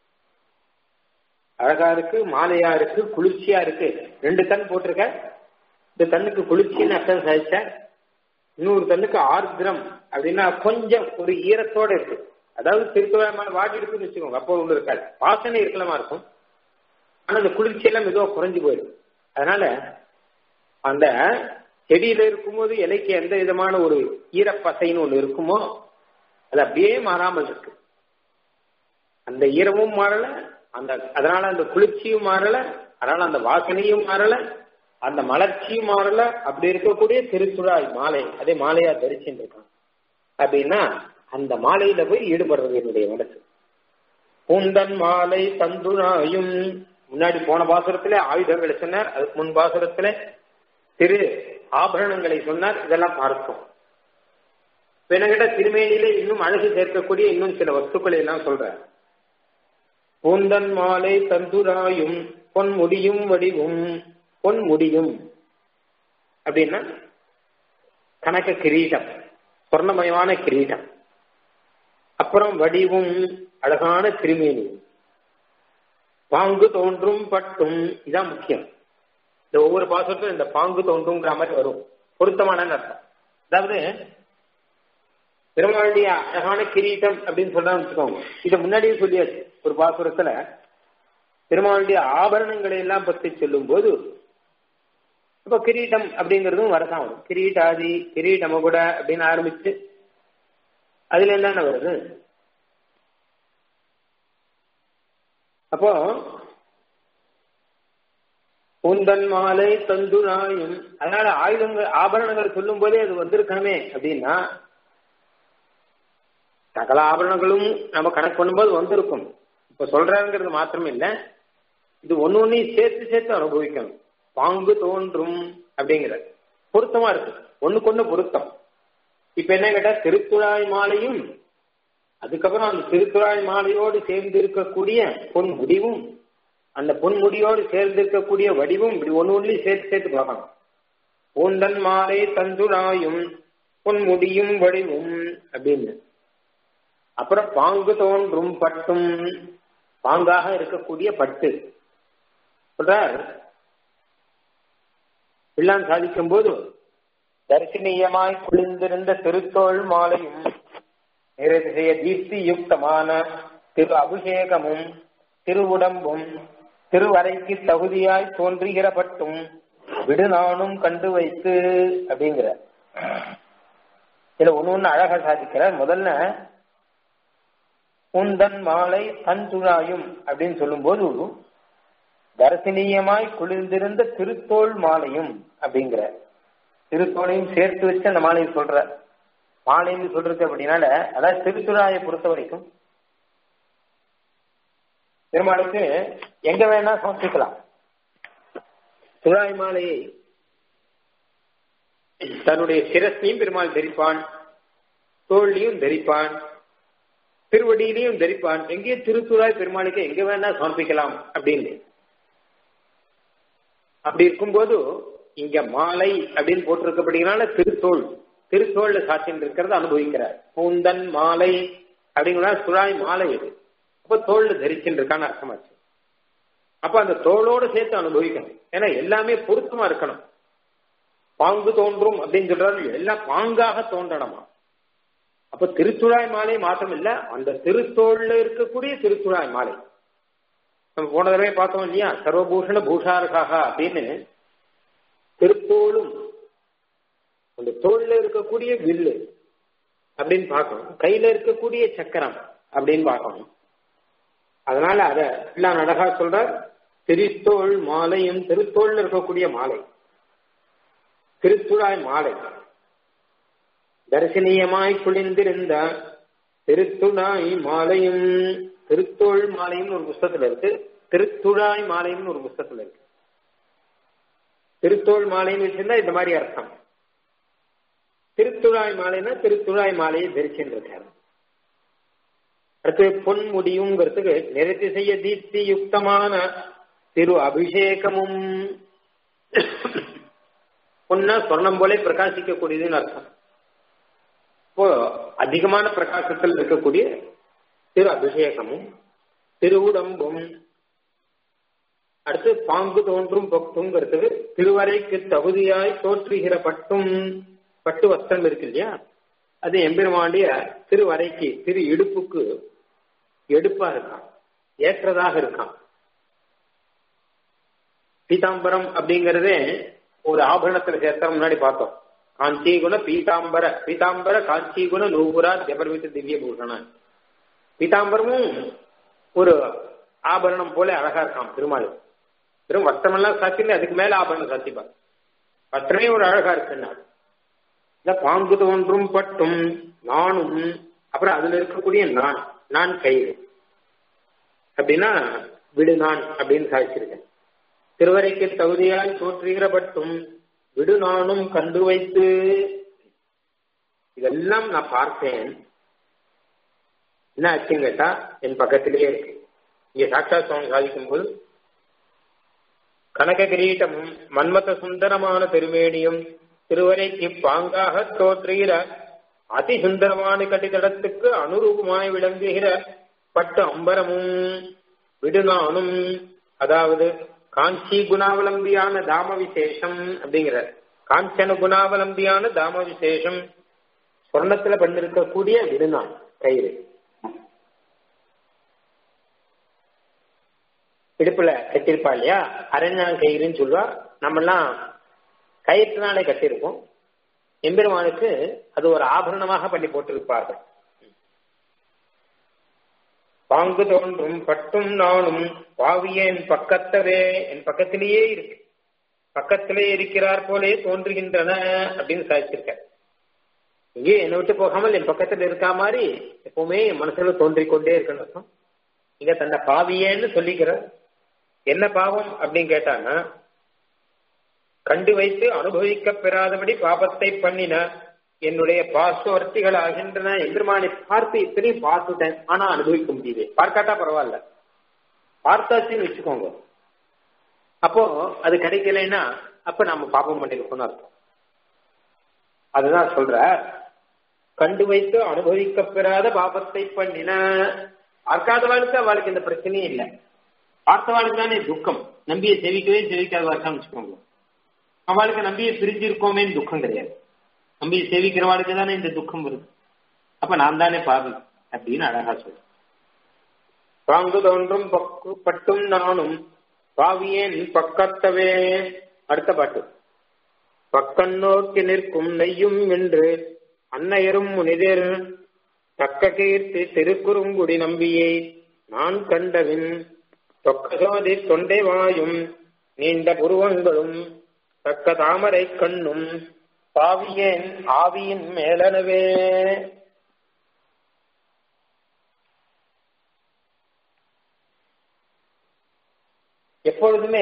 அழகா இருக்கு மாலையா இருக்கு குளிர்ச்சியா இருக்கு ரெண்டு தன் போட்டிருக்க இந்த தண்ணுக்கு குளிர்ச்சின்னு அர்த்தம் சாதிச்ச இன்னொரு தண்ணுக்கு ஆர்திரம் அப்படின்னா கொஞ்சம் ஒரு ஈரத்தோட இருக்கு அதாவது திருத்துவமான வாடி இருக்குன்னு வச்சுக்கோங்க அப்போ ஒன்று இருக்காது வாசனை இருக்கலாமா இருக்கும் ஆனா அந்த குளிர்ச்சி எல்லாம் மெதுவாக குறைஞ்சு போயிடும் அதனால அந்த செடியில இருக்கும்போது இலைக்கு எந்த விதமான ஒரு ஈரப்பசைன்னு ஒண்ணு இருக்குமோ அது அப்படியே மாறாமல் இருக்கு அந்த ஈரமும் மாறல அந்த அதனால அந்த குளிர்ச்சியும் மாறல அதனால அந்த வாசனையும் மாறல அந்த மலர்ச்சியும் மாறல அப்படி இருக்கக்கூடிய திருச்சுழாய் மாலை அதே மாலையா தரிச்சுட்டு இருக்கான் அப்படின்னா அந்த மாலையில போய் ஈடுபடுறது என்னுடைய மனசு பூந்தன் மாலை தந்துழாயும் முன்னாடி போன பாசுரத்துல ஆயுதங்களை சொன்னார் அதுக்கு முன் பாசுரத்துல திரு ஆபரணங்களை சொன்னார் இதெல்லாம் பார்த்தோம் பின்னகிட்ட திருமேனியில இன்னும் அழகு சேர்க்கக்கூடிய இன்னும் சில வஸ்துக்களை எல்லாம் சொல்ற பூந்தன் மாலை தந்துராயும் பொன் முடியும் வடிவும் பொன் முடியும் அப்படின்னா கணக்க கிரீடம் சொர்ணமயமான கிரீடம் அப்புறம் வடிவும் அழகான திருமேனியும் பாங்கு தோன்றும் பட்டும் இதான் முக்கியம் இந்த ஒவ்வொரு பாசத்தும் இந்த பாங்கு தோன்றும்ங்கிற மாதிரி வரும் பொருத்தமான அர்த்தம் அதாவது பெருமாளுடைய அழகான கிரீட்டம் அப்படின்னு சொல்றான்னு வச்சுக்கோங்க இதை முன்னாடியே சொல்லியாச்சு ஒரு பாசுரத்துல பெருமாளுடைய ஆபரணங்களை எல்லாம் பற்றி சொல்லும் போது இப்ப கிரீட்டம் அப்படிங்கிறதும் வரதான் வரும் கிரீட்டாதி கிரீடமகுட அப்படின்னு ஆரம்பிச்சு அதுல என்னென்ன வருது அப்போ உந்தன் மாலை தந்துராயும் அதனால ஆயுதங்கள் ஆபரணங்கள் சொல்லும் போதே அது வந்திருக்கணுமே அப்படின்னா சகல ஆபரணங்களும் நம்ம கணக்கு பண்ணும்போது வந்திருக்கும் இப்ப சொல்றாங்கிறது மாத்திரம் இல்ல இது ஒன்னு ஒன்னையும் சேர்த்து சேர்த்து அனுபவிக்கணும் பாங்கு தோன்றும் அப்படிங்கிற பொருத்தமா இருக்கு ஒண்ணுக்கு ஒண்ணு பொருத்தம் இப்ப என்ன கேட்டா திருத்துழாய் மாலையும் அதுக்கப்புறம் அந்த திருத்துழாய் மாலையோடு சேர்ந்து இருக்கக்கூடிய பொன் முடிவும் அந்த பொன்முடியோடு சேர்ந்து இருக்கக்கூடிய வடிவும் இப்படி ஒண்ணு ஒன்றுலையும் சேர்த்து சேர்த்து பார்க்கணும் பூந்தன் மாலை தந்துழாயும் பொன்முடியும் வடிவும் அப்படின்னு அப்புறம் பாங்கு தோன்றும் பட்டும் பாங்காக இருக்கக்கூடிய பட்டு சொல்றார் பிள்ளான் சாதிக்கும் போது தரிசனீயமாய் குளிர்ந்திருந்த திருத்தோள் மாலையும் நிறதிசைய தீப்தி யுக்தமான திரு அபிஷேகமும் திருவுடம்பும் திருவரைக்கு தகுதியாய் தோன்றுகிற பட்டும் விடு நானும் கண்டு வைத்து அப்படிங்கிற இதுல ஒண்ணு ஒண்ணு அழகா சாதிக்கிறார் முதல்ல உந்தன் மாலை தந்துழாயும் அப்படின்னு சொல்லும்போது தரிசனீயமாய் குளிர்ந்திருந்த திருத்தோள் மாலையும் அப்படிங்கிற திருத்தோளையும் சேர்த்து வச்சு அந்த மாலையை சொல்ற மாலைன்னு சொல்றது அப்படின்னால அதாவது திருத்துழாயை பொறுத்த வரைக்கும் பெருமாளுக்கு எங்க வேணா சமர்ப்பிக்கலாம் துழாய் மாலையை தன்னுடைய சிரஸ்லையும் பெருமாள் தரிப்பான் தோல்லையும் தரிப்பான் திருவடியிலையும் தரிப்பான் எங்கேயும் திருத்துழாய் பெருமாளுக்கு எங்க வேணா சமர்ப்பிக்கலாம் அப்படின்னு அப்படி இருக்கும்போது இங்க மாலை அப்படின்னு போட்டிருக்கப்படுகிறனால திருத்தோள் திருத்தோள்ல சாட்சியம் இருக்கிறத அனுபவிக்கிறார் பூந்தன் மாலை அப்படிங்கிற சுழாய் மாலை இது அப்ப தோல்ல தரிச்சுட்டு இருக்கான்னு அர்த்தமாச்சு அப்ப அந்த தோளோட சேர்த்து அனுபவிக்கணும் ஏன்னா எல்லாமே பொருத்தமா இருக்கணும் பாங்கு தோன்றும் அப்படின்னு சொல்றாரு எல்லாம் பாங்காக தோன்றணுமா அப்ப திருத்துழாய் மாலை மாற்றம் இல்ல அந்த திருத்தோள்ல இருக்கக்கூடிய திருத்துழாய் மாலை நம்ம போன தடவை பார்த்தோம் இல்லையா சர்வபூஷண பூஷாரகாக அப்படின்னு திருத்தோளும் அந்த தோல்ல இருக்கக்கூடிய வில்லு அப்படின்னு பார்க்கணும் கையில இருக்கக்கூடிய சக்கரம் அப்படின்னு பார்க்கணும் அதனால அத எல்லாம் அழகா சொல்ற திருத்தோள் மாலையும் திருத்தோள்ல இருக்கக்கூடிய மாலை திருத்துழாய் மாலை தரிசனீயமாய் குளிர்ந்திருந்த திருத்துழாய் மாலையும் திருத்தோள் மாலையும் ஒரு புஸ்தகத்துல இருக்கு திருத்துழாய் மாலையும் ஒரு புஸ்தகத்துல இருக்கு திருத்தோள் மாலைன்னு வச்சிருந்தா இந்த மாதிரி அர்த்தம் திருத்துழாய் மாலைன்னா திருத்துழாய் மாலையை தரிச்சுருக்காரு அடுத்து பொன் முடியுங்கிறதுக்கு நிறுத்தி செய்ய தீப்தி யுக்தமான திரு அபிஷேகமும் பொன்னா சொர்ணம் போல பிரகாசிக்கக்கூடியதுன்னு அர்த்தம் இப்போ அதிகமான பிரகாசத்தில் இருக்கக்கூடிய திரு அபிஷேகமும் திருவுடம்பும் அடுத்து பாங்கு தோன்றும் பக்துங்கிறதுக்கு திருவரைக்கு தகுதியாய் தோற்றுகிற பட்டும் பட்டு வஸ்திரம் இருக்கு இல்லையா அது எம்பெருமாண்டிய திருவரைக்கு திரு இடுப்புக்கு எடுப்பா இருக்கான் ஏற்றதாக இருக்கான் பீதாம்பரம் அப்படிங்கறதே ஒரு ஆபரணத்துல சேர்த்த முன்னாடி பார்த்தோம் காஞ்சி குண பீதாம்பர பீதாம்பர காஞ்சி குண நூபுரா ஜபர்வித்து திவ்ய பூஷணன் பீதாம்பரமும் ஒரு ஆபரணம் போல அழகா இருக்கான் பெருமாள் வெறும் வஸ்திரமெல்லாம் சாத்திட்டு அதுக்கு மேல ஆபரணம் சாத்திப்பார் வஸ்திரமே ஒரு அழகா இருக்குன்னா இந்த பாங்கு தோன்றும் பட்டும் நானும் அப்புறம் அதுல இருக்கக்கூடிய நான் நான் கயிறு அப்படின்னா விடு நான் அப்படின்னு சாதிச்சிருக்கேன் திருவரைக்கு தகுதியாய் தோற்றுகிற பட்டும் விடு நானும் கண்டு வைத்து இதெல்லாம் நான் பார்த்தேன் என்ன ஆச்சுன்னு கேட்டா என் பக்கத்திலேயே இருக்கு இங்க சாட்சா சுவாமி சாதிக்கும் போது கனக கிரீட்டமும் மன்மத சுந்தரமான திருமேனியும் திருவரைக்கு பாங்காக தோற்றுகிற அதி சுந்தரமான கட்டித்தடத்துக்கு அனுரூபமாய் விளங்குகிற பட்டு அம்பரமும் விடுநானும் அதாவது காஞ்சி குணாவலம்பியான தாம விசேஷம் அப்படிங்கிற காஞ்சன குணாவலம்பியான தாம விசேஷம் சொர்ணத்துல பண்ணிருக்கக்கூடிய விடுநாள் கயிறு இடுப்புல கட்டிருப்பா இல்லையா அரண்யான் கயிறுன்னு சொல்லுவா நம்மெல்லாம் கயிற்றுனாலே கட்டியிருப்போம் எம்பெருமானுக்கு அது ஒரு ஆபரணமாக பண்ணி போட்டிருப்பார்கள் பாங்கு தோன்றும் பட்டும் நானும் பாவிய என் பக்கத்தவே என் பக்கத்திலேயே இருக்கு பக்கத்திலே இருக்கிறார் போலே தோன்றுகின்றன அப்படின்னு சாதிச்சிருக்க இங்கே என்னை விட்டு போகாமல் என் பக்கத்துல இருக்கா மாதிரி எப்பவுமே என் மனசுல தோன்றிக் கொண்டே இருக்கணும் இங்க தன்னை பாவியேன்னு சொல்லிக்கிற என்ன பாவம் அப்படின்னு கேட்டாங்கன்னா கண்டு வைத்து அனுபவிக்க பெறாதபடி பாபத்தை பண்ணின என்னுடைய பாசுவர்த்திகள் ஆகின்றன எம்பெருமானை பார்த்து இத்தனையும் பார்த்துட்டேன் ஆனா அனுபவிக்க முடியுது பார்க்காட்டா பரவாயில்ல பார்த்தாச்சுன்னு வச்சுக்கோங்க அப்போ அது கிடைக்கலைன்னா அப்ப நாம பாப்பம் பண்ணிருக்கோம்னு அர்த்தம் அதுதான் சொல்ற கண்டு வைத்து அனுபவிக்க பெறாத பாபத்தை பண்ணின பார்க்காதவாளுக்கு அவளுக்கு இந்த பிரச்சனையே இல்லை பார்த்தவாளுக்கு தானே துக்கம் நம்பியை செவிக்கவே செவிக்காதவாளுக்கு வச்சுக்கோங்க அவளுக்கு நம்பியை பிரிஞ்சிருக்கோமேன்னு துக்கம் கிடையாது நம்பியை சேவிக்கிறவாளுக்கு தானே இந்த துக்கம் வருது அப்ப நான் தானே பாவி அப்படின்னு அழகா சொல்றேன் பாங்கு தோன்றும் பக்கு பட்டும் நானும் பாவியேன் பக்கத்தவே அடுத்த பாட்டு பக்கம் நோக்கி நிற்கும் நெய்யும் என்று அன்னையரும் முனிதர் தக்க கீர்த்தி திருக்குறுங்குடி நம்பியை நான் கண்டவின் தொக்கசோதி தொண்டை வாயும் நீண்ட புருவங்களும் தக்க தாமரை கண்ணும் பாவியேன் ஆவியின் மேலனவே எப்பொழுதுமே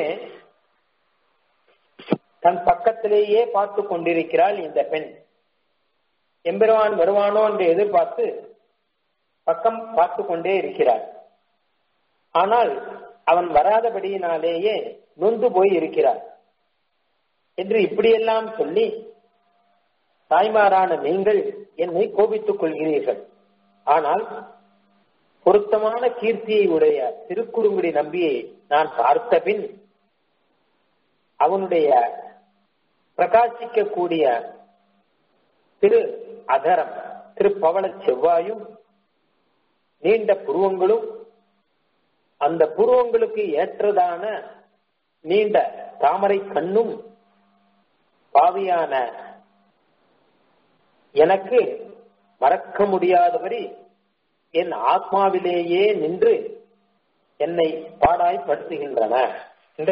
தன் பக்கத்திலேயே பார்த்து கொண்டிருக்கிறாள் இந்த பெண் எம்பெருவான் வருவானோ என்று எதிர்பார்த்து பக்கம் பார்த்து கொண்டே இருக்கிறார் ஆனால் அவன் வராதபடியினாலேயே நொந்து போய் இருக்கிறார் என்று இப்படியெல்லாம் சொல்லி தாய்மாரான நீங்கள் என்னை கோபித்துக் கொள்கிறீர்கள் ஆனால் பொருத்தமான கீர்த்தியை உடைய திருக்குறுங்குடி நம்பியை நான் பார்த்த பின் அவனுடைய பிரகாசிக்கக்கூடிய திரு அதரம் திரு பவள செவ்வாயும் நீண்ட புருவங்களும் அந்த புருவங்களுக்கு ஏற்றதான நீண்ட தாமரை கண்ணும் பாவியான எனக்கு மறக்க முடியாதபடி என் ஆத்மாவிலேயே நின்று என்னை பாடாய்படுத்துகின்றன என்ற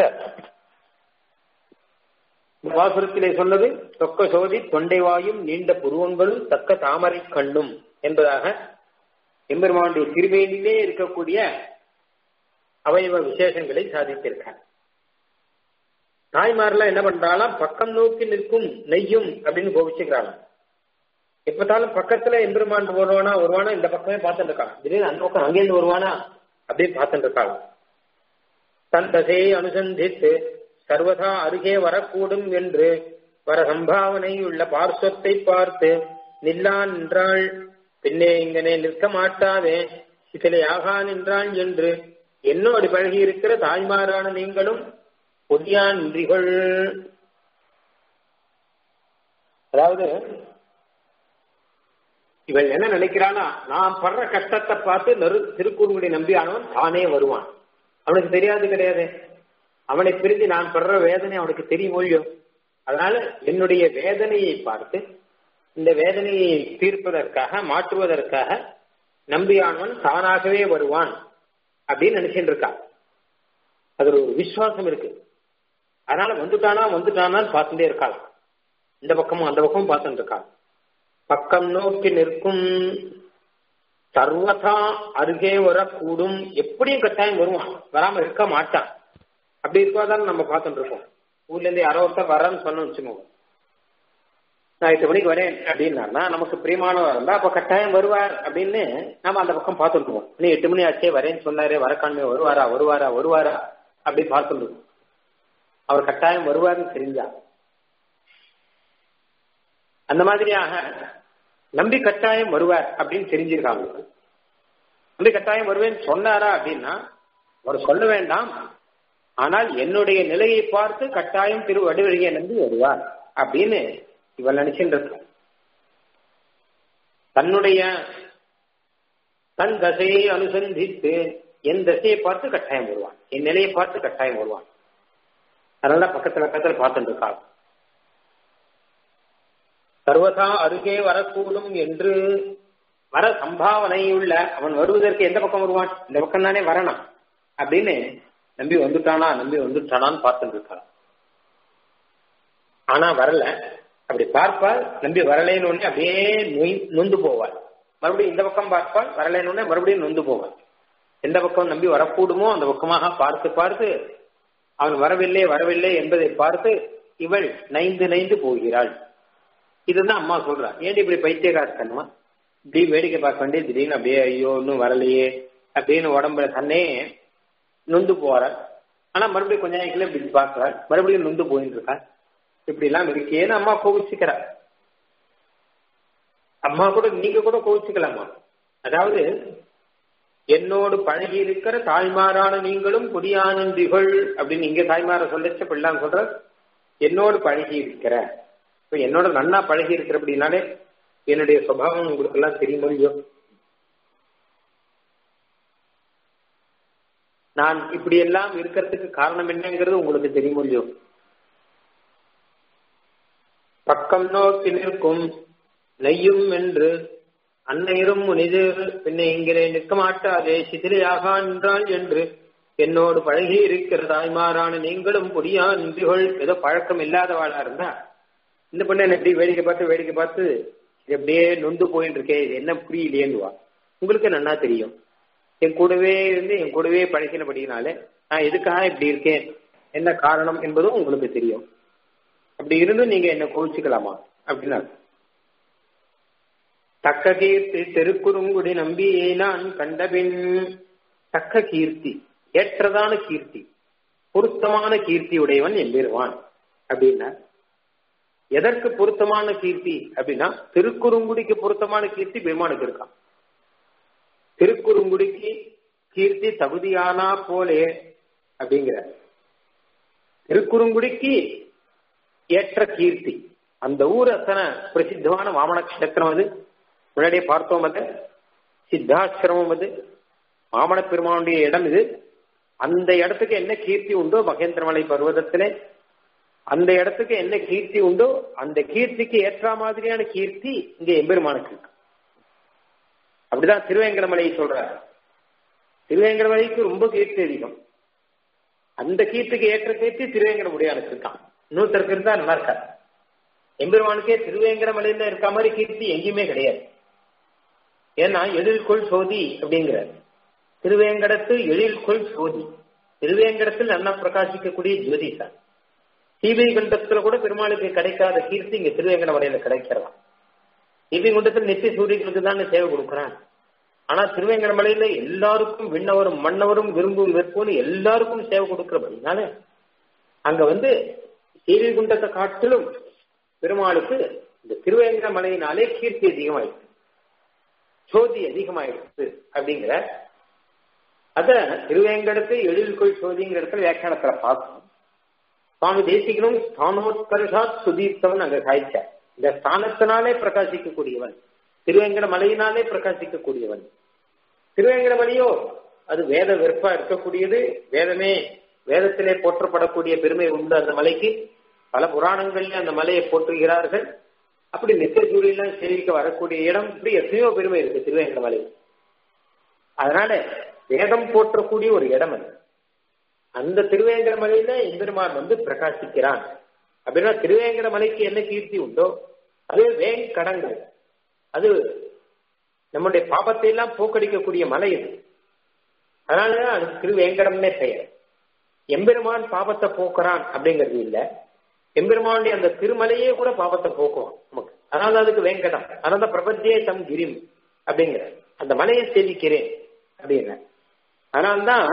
வாசுரத்திலே சொன்னது தொக்க சோதி தொண்டைவாயும் நீண்ட புருவங்களும் தக்க தாமரை கண்ணும் என்பதாக எம்பெருமானுடைய திருவேணியிலே இருக்கக்கூடிய அவயவ விசேஷங்களை சாதித்திருக்கார் தாய்மாரெல்லாம் என்ன பண்றாலாம் பக்கம் நோக்கி நிற்கும் நெய்யும் அப்படின்னு கோபிச்சுக்கிறாளாம் எப்பத்தாலும் பக்கத்துல எம்பெருமான் வருவானா வருவானா இந்த பக்கமே பார்த்துட்டு இருக்கான் திடீர்னு அந்த பக்கம் அங்கேருந்து வருவானா அப்படியே பார்த்துட்டு இருக்காளாம் தன் தசையை அனுசந்தித்து சர்வதா அருகே வரக்கூடும் என்று வர சம்பாவனை உள்ள பார்ஸ்வத்தை பார்த்து நில்லான் நின்றாள் பின்னே இங்கனே நிற்க மாட்டாதே சிசிலையாகா நின்றாள் என்று என்னோடு பழகி இருக்கிற தாய்மாரான நீங்களும் பொதியான் இன்றிகள் அதாவது இவள் என்ன நினைக்கிறானா நான் படுற கஷ்டத்தை பார்த்து நறு திருக்குறுங்குடி நம்பியானவன் தானே வருவான் அவனுக்கு தெரியாது கிடையாது அவனை பிரிந்து நான் படுற வேதனை அவனுக்கு தெரியும் மொழியோ அதனால என்னுடைய வேதனையை பார்த்து இந்த வேதனையை தீர்ப்பதற்காக மாற்றுவதற்காக நம்பியானவன் தானாகவே வருவான் அப்படின்னு நினைச்சிட்டு இருக்கான் அதுல ஒரு விசுவாசம் இருக்கு அதனால வந்துட்டானா வந்துட்டானான்னு பார்த்துட்டே இருக்கலாம் இந்த பக்கமும் அந்த பக்கமும் பார்த்துட்டு இருக்கான் பக்கம் நோக்கி நிற்கும் சர்வதா அருகே வரக்கூடும் எப்படியும் கட்டாயம் வருவான் வராம இருக்க மாட்டான் அப்படி இருக்காதான் நம்ம பார்த்துட்டு இருக்கோம் ஊர்ல இருந்து யாரோ ஒருத்தர் வரேன்னு சொன்னு வச்சுக்கோங்க நான் எட்டு மணிக்கு வரேன் அப்படின்னா நமக்கு பிரியமானவர் இருந்தா அப்ப கட்டாயம் வருவார் அப்படின்னு நாம அந்த பக்கம் பார்த்துட்டு இருக்கோம் நீ எட்டு மணி ஆச்சே வரேன்னு சொன்னாரே வரக்காண்மே வருவாரா வருவாரா வருவாரா அப்படி பார்த்துட்டு இருக்கோம் அவர் கட்டாயம் வருவார்னு தெரிஞ்சா அந்த மாதிரியாக நம்பி கட்டாயம் வருவார் அப்படின்னு தெரிஞ்சிருக்காங்க நம்பி கட்டாயம் வருவேன்னு சொன்னாரா அப்படின்னா அவர் சொல்ல வேண்டாம் ஆனால் என்னுடைய நிலையை பார்த்து கட்டாயம் திரு வடிவழியை நம்பி வருவார் அப்படின்னு இவள் நினைச்சுட்டு இருக்க தன்னுடைய தன் தசையை அனுசந்தித்து என் தசையை பார்த்து கட்டாயம் வருவான் என் நிலையை பார்த்து கட்டாயம் வருவான் அதனால பக்கத்துல பக்கத்துல பார்த்துட்டு இருக்காள் சர்வதா அருகே வரக்கூடும் என்று வர சம்பாவனையுள்ள அவன் வருவதற்கு எந்த பக்கம் வருவான் இந்த பக்கம் தானே வரணும் அப்படின்னு நம்பி வந்துட்டானா நம்பி வந்துட்டானான்னு பார்த்துட்டு இருக்கான் ஆனா வரல அப்படி பார்ப்பால் நம்பி வரலைன்னு உடனே அப்படியே நொந்து போவாள் மறுபடியும் இந்த பக்கம் பார்ப்பால் வரலைன்னு உடனே மறுபடியும் நொந்து போவாள் எந்த பக்கம் நம்பி வரக்கூடுமோ அந்த பக்கமாக பார்த்து பார்த்து அவன் வரவில்லை வரவில்லை என்பதை பார்த்து இவள் நைந்து நைந்து போகிறாள் இதுதான் அம்மா சொல்றா ஏன் இப்படி பைத்தியகாரத்தனமா இப்படி வேடிக்கை பார்க்க வேண்டிய திடீர்னு அப்படியே ஐயோ இன்னும் வரலையே அப்படின்னு உடம்புல தன்னே நொந்து போற ஆனா மறுபடியும் கொஞ்ச நேரத்துல இப்படி பார்க்கிறாள் மறுபடியும் நொந்து போயிட்டு இருக்கா இப்படி எல்லாம் இருக்கேன்னு அம்மா கோவிச்சுக்கிறா அம்மா கூட நீங்க கூட கோவிச்சுக்கலாமா அதாவது என்னோடு பழகி இருக்கிற தாய்மாரான நீங்களும் குடியானந்திகள் அப்படின்னு இங்க தாய்மார சொல்லச்ச பிள்ளான் சொல்ற என்னோடு பழகி இருக்கிற இப்ப என்னோட நன்னா பழகி இருக்கிற அப்படின்னாலே என்னுடைய சுபாவம் உங்களுக்கு எல்லாம் தெரியுமோ இல்லையோ நான் இப்படி எல்லாம் இருக்கிறதுக்கு காரணம் என்னங்கிறது உங்களுக்கு தெரியுமோ இல்லையோ பக்கம் நோக்கி நிற்கும் நெய்யும் என்று அன்னையரும் முனிது பின்ன இங்கிலே நிற்க மாட்டாதே சிதிலையாக என்றால் என்று என்னோடு பழகி இருக்கிற தாய்மாரான நீங்களும் புரியா நின்றுகள் ஏதோ பழக்கம் இல்லாதவாளா இருந்தா இந்த பொண்ணு என்ன எப்படி வேடிக்கை பார்த்து வேடிக்கை பார்த்து இது அப்படியே நொந்து போயிட்டு இருக்கே இது என்ன புரியலையேன்னுவா உங்களுக்கு நன்னா தெரியும் என் கூடவே இருந்து என் கூடவே பழகினபடினாலே நான் எதுக்காக இப்படி இருக்கேன் என்ன காரணம் என்பதும் உங்களுக்கு தெரியும் அப்படி இருந்து நீங்க என்ன கோவிச்சுக்கலாமா அப்படின்னா தக்க கீர்த்தி திருக்குறுங்குடி நம்பியே நான் கண்டபின் தக்க கீர்த்தி ஏற்றதான கீர்த்தி பொருத்தமான கீர்த்தி உடையவன் எம்பெருவான் அப்படின்னா எதற்கு பொருத்தமான கீர்த்தி அப்படின்னா திருக்குறுங்குடிக்கு பொருத்தமான கீர்த்தி பெருமானுக்கு இருக்கான் திருக்குறுங்குடிக்கு கீர்த்தி தகுதியானா போலே அப்படிங்கிற திருக்குறுங்குடிக்கு ஏற்ற கீர்த்தி அந்த ஊர் அத்தனை பிரசித்தமான வாமன கஷேத்திரம் அது முன்னாடியே பார்த்தோம் அது சித்தாசிரமம் அது வாமன பெருமானுடைய இடம் இது அந்த இடத்துக்கு என்ன கீர்த்தி உண்டோ மகேந்திரமலை பர்வதத்திலே அந்த இடத்துக்கு என்ன கீர்த்தி உண்டோ அந்த கீர்த்திக்கு ஏற்ற மாதிரியான கீர்த்தி இங்க எம்பெருமானுக்கு இருக்கு அப்படிதான் திருவேங்கடமலை சொல்றாரு திருவேங்கடமலைக்கு ரொம்ப கீர்த்தி அதிகம் அந்த கீர்த்திக்கு ஏற்ற கீர்த்தி திருவேங்கடமுடியானுக்கு இருக்கான் இன்னொருத்தருக்கு இருந்தா நல்லா இருக்காரு எம்பெருமானுக்கே திருவேங்கடமலையில இருக்க மாதிரி கீர்த்தி எங்கேயுமே கிடையாது ஏன்னா எழில்கொள் சோதி அப்படிங்கிற திருவேங்கடத்து எழில்கொள் சோதி திருவேங்கடத்தில் நல்லா பிரகாசிக்கக்கூடிய ஜோதி சார் சீவை குண்டத்துல கூட பெருமாளுக்கு கிடைக்காத கீர்த்தி இங்க திருவேங்கட மலையில கிடைக்கிறதா சீவை குண்டத்தில் நித்திய சூரியர்களுக்கு தான் சேவை கொடுக்குறான் ஆனா திருவேங்கட மலையில எல்லாருக்கும் விண்ணவரும் மன்னவரும் விரும்பும் விற்போன்னு எல்லாருக்கும் சேவை கொடுக்கிறபடினால அங்க வந்து சீவை குண்டத்தை காட்டிலும் பெருமாளுக்கு இந்த திருவேங்கட மலையினாலே கீர்த்தி அதிகமாயிடுச்சு சோதி அதிகமாயிடுச்சு அப்படிங்கிற அத திருவேங்கடத்தை எழில்கொள் சோதிங்கிற இடத்துல வியாக்கியானத்துல பார்க்கணும் சுவாமி தேசிகனும் ஸ்தானோத்கர்ஷாத் சுதீப்தவன் அங்க காய்ச்சார் இந்த ஸ்தானத்தினாலே பிரகாசிக்கக்கூடியவன் திருவேங்கட மலையினாலே பிரகாசிக்கக்கூடியவன் திருவேங்கட மலையோ அது வேத வெறுப்பா இருக்கக்கூடியது வேதமே வேதத்திலே போற்றப்படக்கூடிய பெருமை உண்டு அந்த மலைக்கு பல புராணங்கள்ல அந்த மலையை போற்றுகிறார்கள் அப்படி நித்திய சூரியெல்லாம் சேவிக்க வரக்கூடிய இடம் இப்படி எத்தனையோ பெருமை இருக்கு திருவேங்கட மலை அதனால வேதம் போற்றக்கூடிய ஒரு இடம் அது அந்த திருவேங்கட மலையில எம்பெருமான் வந்து பிரகாசிக்கிறான் அப்படின்னா திருவேங்கட மலைக்கு என்ன கீர்த்தி உண்டோ அது வேங்கடங்கள் அது நம்முடைய பாபத்தை எல்லாம் போக்கடிக்கக்கூடிய மலை இது அதனாலதான் அது திருவேங்கடம்னே பெயர் எம்பெருமான் பாபத்தை போக்குறான் அப்படிங்கிறது இல்ல எம்பெருமானுடைய அந்த திருமலையே கூட பாபத்தை போக்குவான் நமக்கு அதனால அதுக்கு வேங்கடம் அதனால பிரபத்தியே தம் கிரிம் அப்படிங்கிற அந்த மலையை சேவிக்கிறேன் அப்படின்னு அதனால்தான்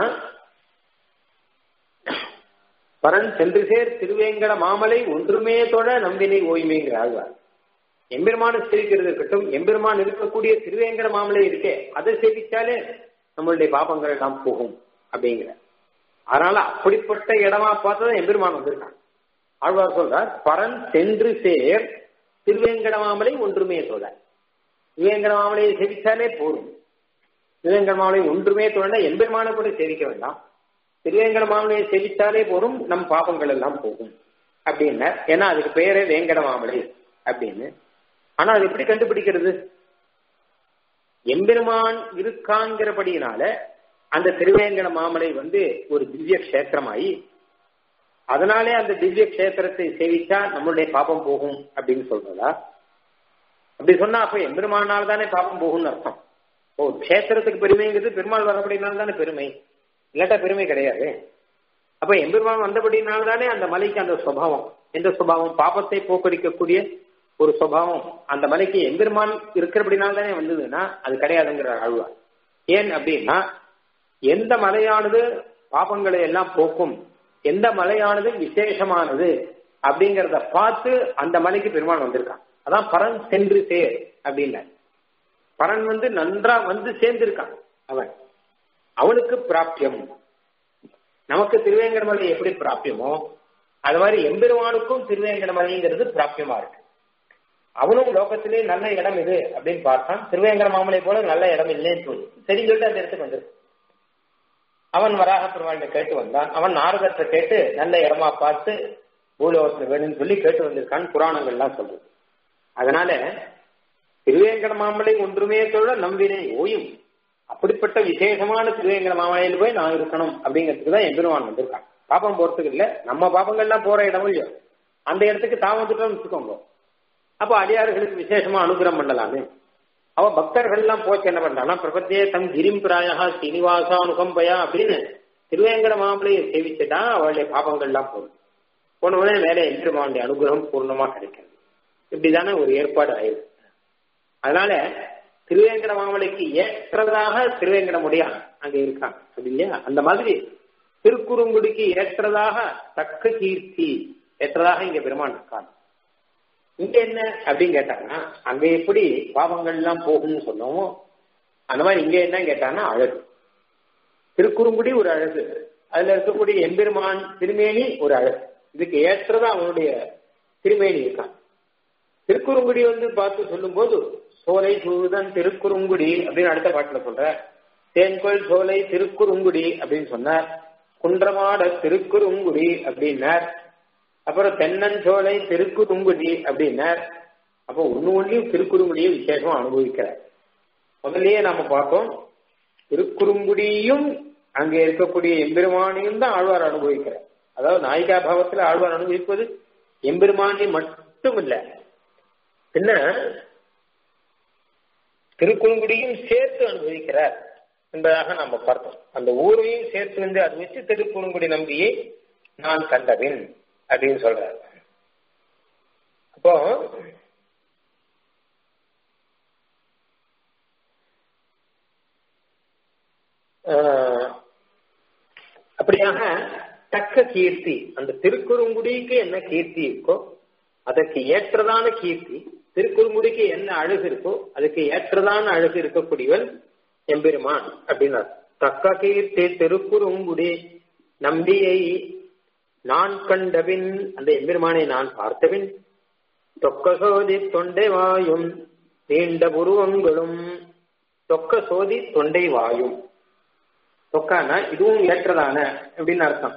பரன் சென்று சேர் திருவேங்கட மாமலை ஒன்றுமே தொட நம்பினை ஓய்மைங்கிற ஆழ்வார் எம்பெருமான சேவிக்கிறது இருக்கட்டும் எம்பெருமான் இருக்கக்கூடிய திருவேங்கட மாமலை இருக்கே அதை சேவிச்சாலே நம்மளுடைய பாபங்கள் எல்லாம் போகும் அப்படிங்கிற அதனால அப்படிப்பட்ட இடமா பார்த்ததான் எம்பெருமான் வந்திருக்கான் ஆழ்வார் சொல்றார் பரன் சென்று சேர் திருவேங்கட மாமலை ஒன்றுமே தொட திருவேங்கட மாமலையை சேவிச்சாலே போதும் திருவேங்கட மாமலை ஒன்றுமே தொட எம்பெருமான கூட சேவிக்க வேண்டாம் திருவேங்கட மாமலையை சேவித்தாலே போதும் நம் பாபங்கள் எல்லாம் போகும் அப்படின்னு ஏன்னா அதுக்கு பேரே வேங்கட மாமலை அப்படின்னு ஆனா அது எப்படி கண்டுபிடிக்கிறது எம்பெருமான் இருக்காங்கிறபடியினால அந்த திருவேங்கட மாமலை வந்து ஒரு திவ்ய கஷேத்திரமாயி அதனாலே அந்த திவ்ய கஷேத்திரத்தை சேவிச்சா நம்மளுடைய பாபம் போகும் அப்படின்னு சொல்றதா அப்படி சொன்னா அப்ப எம்பெருமானால் தானே பாபம் போகும்னு அர்த்தம் ஓ கஷேத்திரத்துக்கு பெருமைங்கிறது பெருமாள் வரப்படினால தானே பெருமை இல்லாட்டா பெருமை கிடையாது அப்ப எம்பெருமான் வந்தபடினால்தானே அந்த மலைக்கு அந்த சுபாவம் எந்த சுபாவம் பாபத்தை போக்கடிக்கக்கூடிய ஒரு சுபாவம் அந்த மலைக்கு எம்பெருமான் இருக்கிறபடினால்தானே வந்ததுன்னா அது கிடையாதுங்கிற ஆழ்வார் ஏன் அப்படின்னா எந்த மலையானது பாபங்களை எல்லாம் போக்கும் எந்த மலையானது விசேஷமானது அப்படிங்கறத பார்த்து அந்த மலைக்கு பெருமான் வந்திருக்கான் அதான் பரன் சென்று சேர் அப்படின்ன பரன் வந்து நன்றா வந்து சேர்ந்திருக்கான் அவன் அவனுக்கு பிராப்தியம் நமக்கு திருவேங்கடமலை எப்படி பிராப்தியமோ அது மாதிரி எம்பெருமானுக்கும் திருவேங்கடமலைங்கிறது பிராப்தியமா இருக்கு அவனும் லோகத்திலே நல்ல இடம் இது அப்படின்னு பார்த்தான் திருவேங்கட மாமலை போல நல்ல இடம் இல்லைன்னு சொல்லி சரி சொல்லிட்டு அந்த இடத்துக்கு வந்திருக்கு அவன் வராக பெருமாள்கிட்ட கேட்டு வந்தான் அவன் நாரதத்தை கேட்டு நல்ல இடமா பார்த்து பூலோகத்தில் வேணும்னு சொல்லி கேட்டு வந்திருக்கான் புராணங்கள்லாம் சொல்றது அதனால திருவேங்கட மாமலை ஒன்றுமே தொழ நம்பினே ஓயும் அப்படிப்பட்ட விசேஷமான திருவேங்கட மாமலையில் போய் நான் இருக்கணும் அப்படிங்கிறதுக்கு தான் எம்பெருமான் வந்திருக்கான் பாப்பம் போறதுக்கு இல்ல நம்ம பாப்பங்கள்லாம் போற இடம் இல்லையோ அந்த இடத்துக்கு தான் வந்துட்டோம்னு வச்சுக்கோங்க அப்போ அடியார்களுக்கு விசேஷமா அனுகிரகம் பண்ணலாமே அவ பக்தர்கள் எல்லாம் போச்சு என்ன பண்றான்னா பிரபத்தியே தம் கிரிம் பிராயா சீனிவாசா அனுகம்பயா அப்படின்னு திருவேங்கட மாமலையை சேவிச்சுட்டா அவளுடைய பாபங்கள் எல்லாம் போகும் போன உடனே வேலை எம்பெருமானுடைய அனுகிரகம் பூர்ணமா கிடைக்கிறது இப்படிதானே ஒரு ஏற்பாடு ஆயிருக்கு அதனால திருவேங்கட மாமலைக்கு ஏற்றதாக திருவேங்கட முடியான் அங்க இருக்கான் அப்படி இல்லையா அந்த மாதிரி திருக்குறுங்குடிக்கு ஏற்றதாக தக்க கீர்த்தி ஏற்றதாக இங்க பெருமான் இருக்கான் இங்க என்ன அப்படின்னு கேட்டாங்கன்னா அங்க எப்படி பாவங்கள் எல்லாம் போகும்னு சொன்னோமோ அந்த மாதிரி இங்க என்ன கேட்டாங்கன்னா அழகு திருக்குறுங்குடி ஒரு அழகு அதுல இருக்கக்கூடிய எம்பெருமான் திருமேனி ஒரு அழகு இதுக்கு ஏற்றதா அவனுடைய திருமேனி இருக்கான் திருக்குறுங்குடி வந்து பார்த்து சொல்லும் போது சோலை சூதன் திருக்குறுங்குடி அப்படின்னு அடுத்த பாட்டுல சொல்ற தேன்கொள் சோலை திருக்குறுங்குடி அப்படின்னு சொன்னார் குன்றமாட திருக்குறுங்குடி அப்படின்னார் அப்புறம் தென்னஞ்சோலை திருக்குறுங்குடி அப்படின்னார் அப்போ ஒண்ணு ஒன்றையும் திருக்குறுங்குடியை விசேஷமா அனுபவிக்கிறார் முதல்லயே நாம பார்த்தோம் திருக்குறுங்குடியும் அங்க இருக்கக்கூடிய எம்பெருமானையும் தான் ஆழ்வார் அனுபவிக்கிறார் அதாவது நாயிகா பாவத்தில் ஆழ்வார் அனுபவிப்பது எம்பெருமானை மட்டும் இல்ல என்ன திருக்குறுங்குடியும் சேர்த்து அனுபவிக்கிறார் என்பதாக நாம பார்த்தோம் அந்த ஊரையும் சேர்த்து வந்து அனுபவிச்சு திருக்குறுங்குடி நம்பியை நான் கண்டபின் அப்படின்னு சொல்றாரு அப்போ அப்படியாக தக்க கீர்த்தி அந்த திருக்குறுங்குடிக்கு என்ன கீர்த்தி இருக்கோ அதற்கு ஏற்றதான கீர்த்தி திருக்குறுங்குடிக்கு என்ன அழகு இருக்கோ அதுக்கு ஏற்றதான அழகு இருக்கக்கூடியவன் எம்பெருமான் அப்படின்னா தக்க கீர்த்தி திருக்குறுங்குடி நம்பியை நான் கண்டபின் அந்த எம்பெருமானை நான் பார்த்தபின் தொக்க சோதி தொண்டை வாயும் நீண்ட புருவங்களும் தொக்க சோதி தொண்டை வாயும் தொக்கானா இதுவும் ஏற்றதான அப்படின்னு அர்த்தம்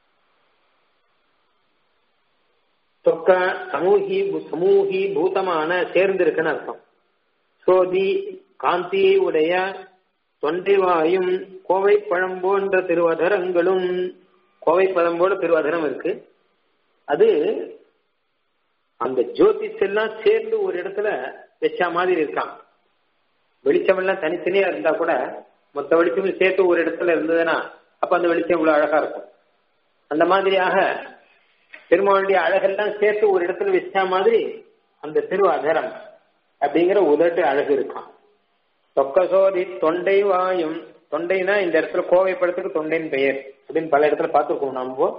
தொக்க சமூகி சமூகி பூதமான சேர்ந்திருக்குன்னு அர்த்தம் சோதி காந்தியை உடைய தொண்டை வாயும் கோவை பழம் போன்ற திருவதரங்களும் கோவை பழம் போல திருவதரம் இருக்கு அது அந்த ஜோதிஷ் எல்லாம் சேர்ந்து ஒரு இடத்துல வச்ச மாதிரி இருக்கான் வெளிச்சம் எல்லாம் தனித்தனியா இருந்தா கூட மொத்த வெளிச்சமும் சேர்த்து ஒரு இடத்துல இருந்ததுன்னா அப்ப அந்த வெளிச்சம் இவ்வளவு அழகா இருக்கும் அந்த மாதிரியாக பெருமாளுடைய அழகெல்லாம் சேர்த்து ஒரு இடத்துல வச்ச மாதிரி அந்த திருவாதரம் அப்படிங்கிற உதட்டு அழகு இருக்கான் தொக்கசோதி தொண்டை வாயும் தொண்டைனா இந்த இடத்துல கோவை படத்துக்கு தொண்டைன்னு பெயர் அப்படின்னு பல இடத்துல பார்த்துருக்கோம் நம்ம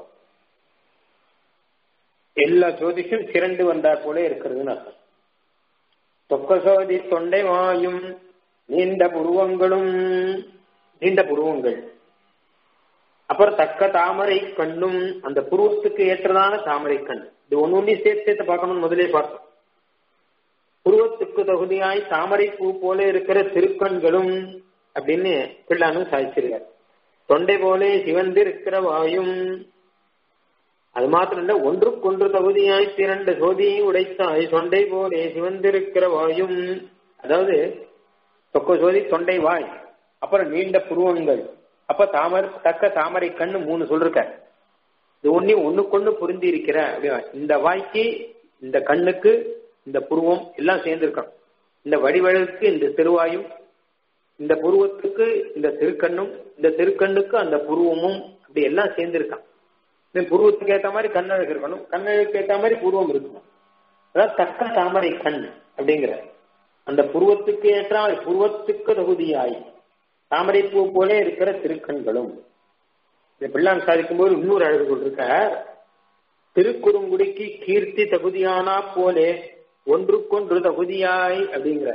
எல்லா ஜோதிஷம் சிரண்டு வந்தார் போல இருக்கிறதுன்னு அர்த்தம் தொக்கசோதி தொண்டை வாயும் நீண்ட புருவங்களும் நீண்ட புருவங்கள் அப்புறம் தக்க தாமரை கண்ணும் அந்த புருவத்துக்கு ஏற்றதான தாமரை கண் இது ஒன்னு ஒண்ணு சேர்த்து சேர்த்து பார்க்கணும்னு முதலே பார்த்தோம் புருவத்துக்கு தகுதியாய் தாமரை பூ போல இருக்கிற திருக்கண்களும் அப்படின்னு பிள்ளானும் சாதிச்சிருக்கார் தொண்டை போலே சிவந்திருக்கிற வாயும் அது மாத்திரம் இல்ல ஒன்றுக்கொன்று தகுதியாய் திரண்ட சோதியை உடைத்தாய் தொண்டை போலே சிவந்திருக்கிற வாயும் அதாவது தொக்க சோதி தொண்டை வாய் அப்புறம் நீண்ட புருவங்கள் அப்ப தாமரை தக்க தாமரை கண்ணு மூணு சொல்லிருக்க இது ஒன்னி ஒண்ணுக்கொண்ணு பொருந்தி இருக்கிற அப்படின்னா இந்த வாய்க்கு இந்த கண்ணுக்கு இந்த புருவம் எல்லாம் சேர்ந்திருக்கணும் இந்த வடிவழகுக்கு இந்த திருவாயும் இந்த புருவத்துக்கு இந்த திருக்கண்ணும் இந்த திருக்கண்ணுக்கு அந்த புருவமும் அப்படி எல்லாம் சேர்ந்திருக்கான் புருவத்துக்கு ஏத்த மாதிரி கண்ணழகு இருக்கணும் கண்ணழகுக்கு ஏத்த மாதிரி புருவம் இருக்கணும் அதாவது தக்க தாமரை கண் அப்படிங்கிற அந்த புருவத்துக்கு ஏற்ற மாதிரி புருவத்துக்கு தகுதியாய் தாமரை பூ போல இருக்கிற திருக்கண்களும் இந்த பிள்ளான் சாதிக்கும் போது இன்னொரு அழகு சொல்லிருக்க திருக்குறுங்குடிக்கு கீர்த்தி தகுதியானா போலே ஒன்றுக்கொன்று தகுதியாய் அப்படிங்கிற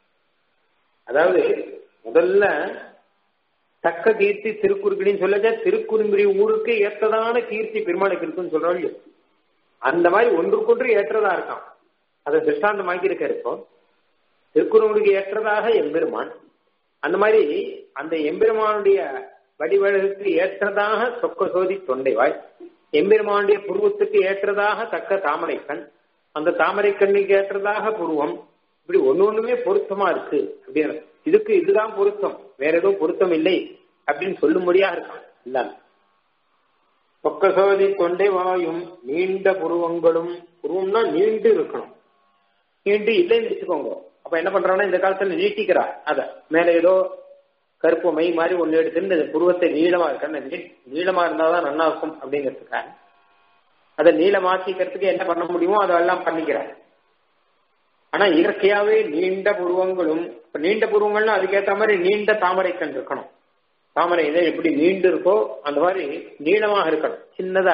அதாவது முதல்ல தக்க கீர்த்தி திருக்குறுங்குடின்னு சொல்லச்சா திருக்குறுங்குடி ஊருக்கு ஏற்றதான கீர்த்தி பெருமாளுக்கு இருக்குன்னு சொல்றோம் இல்லையோ அந்த மாதிரி ஒன்றுக்கொன்று ஏற்றதா இருக்கான் அதை திருஷ்டாந்தமாக்கி இருக்க இப்போ திருக்குறளுக்கு ஏற்றதாக எம்பெருமான் அந்த மாதிரி அந்த எம்பெருமானுடைய வடிவழகுக்கு ஏற்றதாக சொக்க சோதி தொண்டைவாய் எம்பெருமானுடைய புருவத்துக்கு ஏற்றதாக தக்க தாமரை கண் அந்த தாமரை கண்ணுக்கு ஏற்றதாக புருவம் இப்படி ஒண்ணு ஒண்ணுமே பொருத்தமா இருக்கு அப்படின்னு இதுக்கு இதுதான் பொருத்தம் வேற எதுவும் பொருத்தம் இல்லை அப்படின்னு சொல்லும்படியா இருக்கான் இல்லாம சொக்க சோதி தொண்டை வாயும் நீண்ட புருவங்களும் புருவம்னா நீண்டு இருக்கணும் நீண்டு இல்லைன்னு வச்சுக்கோங்க அப்ப என்ன பண்றாங்கன்னா இந்த காலத்துல நீட்டிக்கிறா அத மேல ஏதோ கருப்பு மை மாதிரி ஒண்ணு எடுத்துன்னு இந்த புருவத்தை நீளமா இருக்க நீளமா இருந்தாதான் நல்லா இருக்கும் அப்படிங்கிறதுக்காக அதை நீளமாக்கிக்கிறதுக்கு என்ன பண்ண முடியுமோ அதெல்லாம் பண்ணிக்கிறார் ஆனா இயற்கையாவே நீண்ட புருவங்களும் இப்ப நீண்ட புருவங்கள்னா அதுக்கேற்ற மாதிரி நீண்ட தாமரை கண் இருக்கணும் தாமரை இதழ் எப்படி நீண்டு இருக்கோ அந்த மாதிரி நீளமாக இருக்கணும் சின்னதா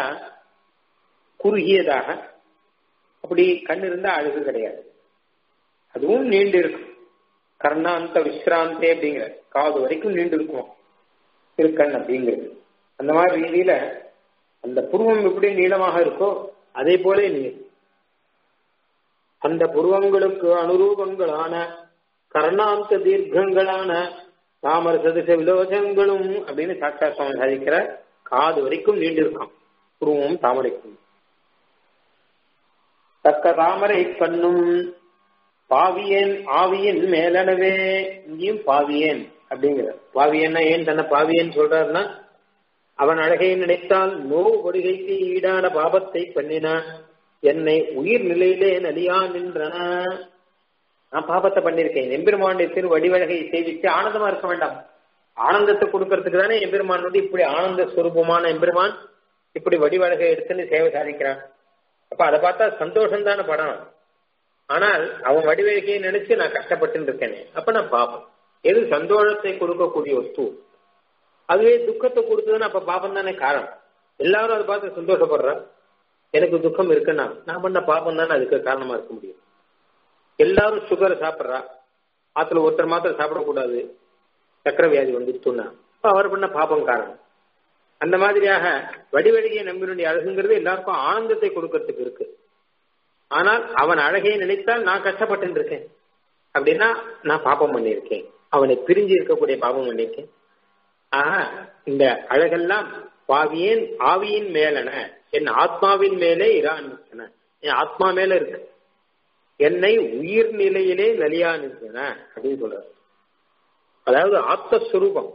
குறுகியதாக அப்படி கண் இருந்தா அழகு கிடையாது அதுவும் நீண்டு இருக்கும் கர்ணாந்த விஸ்ராந்தே அப்படிங்கிற காது வரைக்கும் நீண்டு இருக்கும் திருக்கண் அப்படிங்கிறது அந்த மாதிரி ரீதியில அந்த புருவம் எப்படி நீளமாக இருக்கோ அதே போல நீர் அந்த புருவங்களுக்கு அனுரூபங்களான கர்ணாந்த தீர்க்கங்களான தாமர சதுச விலோசங்களும் அப்படின்னு சாட்சா சுவாமி சாதிக்கிற காது வரைக்கும் நீண்டு இருக்கான் புருவம் தாமரைக்கும் தக்க தாமரை கண்ணும் பாவியன் ஆவியன் மேலனவே இங்கேயும் பாவியன் அப்படிங்கிற பாவியன்னா ஏன் தன்னை பாவியன் சொல்றாருன்னா அவன் அழகை நினைத்தால் நோவு கொடுகைக்கு ஈடான பாபத்தை பண்ணினான் என்னை உயிர் நிலையிலே நலியா நின்றன நான் பாபத்தை பண்ணிருக்கேன் எம்பெருமானுடைய திரு வடிவழகை சேவித்து ஆனந்தமா இருக்க வேண்டாம் ஆனந்தத்தை கொடுக்கறதுக்கு தானே எம்பெருமான் வந்து இப்படி ஆனந்த சுரூபமான எம்பெருமான் இப்படி வடிவழகை எடுத்துன்னு சேவை சாதிக்கிறான் அப்ப அதை பார்த்தா சந்தோஷம் தானே படம் ஆனால் அவன் வடிவழகையை நினைச்சு நான் கஷ்டப்பட்டு இருக்கேனே அப்ப நான் பாப்போம் எது சந்தோஷத்தை கொடுக்கக்கூடிய வஸ்து அதுவே துக்கத்தை கொடுத்ததுன்னு அப்ப பாப்பம் தானே காரணம் எல்லாரும் அதை பார்த்து சந்தோஷப்படுறா எனக்கு துக்கம் இருக்குன்னா நான் பண்ண பாப்பம் தானே அதுக்கு காரணமா இருக்க முடியும் எல்லாரும் சுகர் சாப்பிட்றா ஆத்துல ஒருத்தர் மாத்திரம் சாப்பிடக்கூடாது சக்கரை வியாதி வந்துட்டுன்னா அவர் பண்ண பாப்பம் காரணம் அந்த மாதிரியாக வடிவடிகை நம்பினுடைய அழகுங்கிறது எல்லாருக்கும் ஆனந்தத்தை கொடுக்கறதுக்கு இருக்கு ஆனால் அவன் அழகையை நினைத்தால் நான் கஷ்டப்பட்டு இருக்கேன் அப்படின்னா நான் பாப்பம் பண்ணியிருக்கேன் அவனை பிரிஞ்சு இருக்கக்கூடிய பாபம் பண்ணியிருக்கேன் ஆக இந்த அழகெல்லாம் பாவியேன் ஆவியின் மேலன என் ஆத்மாவின் மேலே இரான் என் ஆத்மா மேல இருக்கு என்னை உயிர் நிலையிலே நலியா நிற்கின அப்படின்னு சொல்றாரு அதாவது ஆத்மஸ்வரூபம்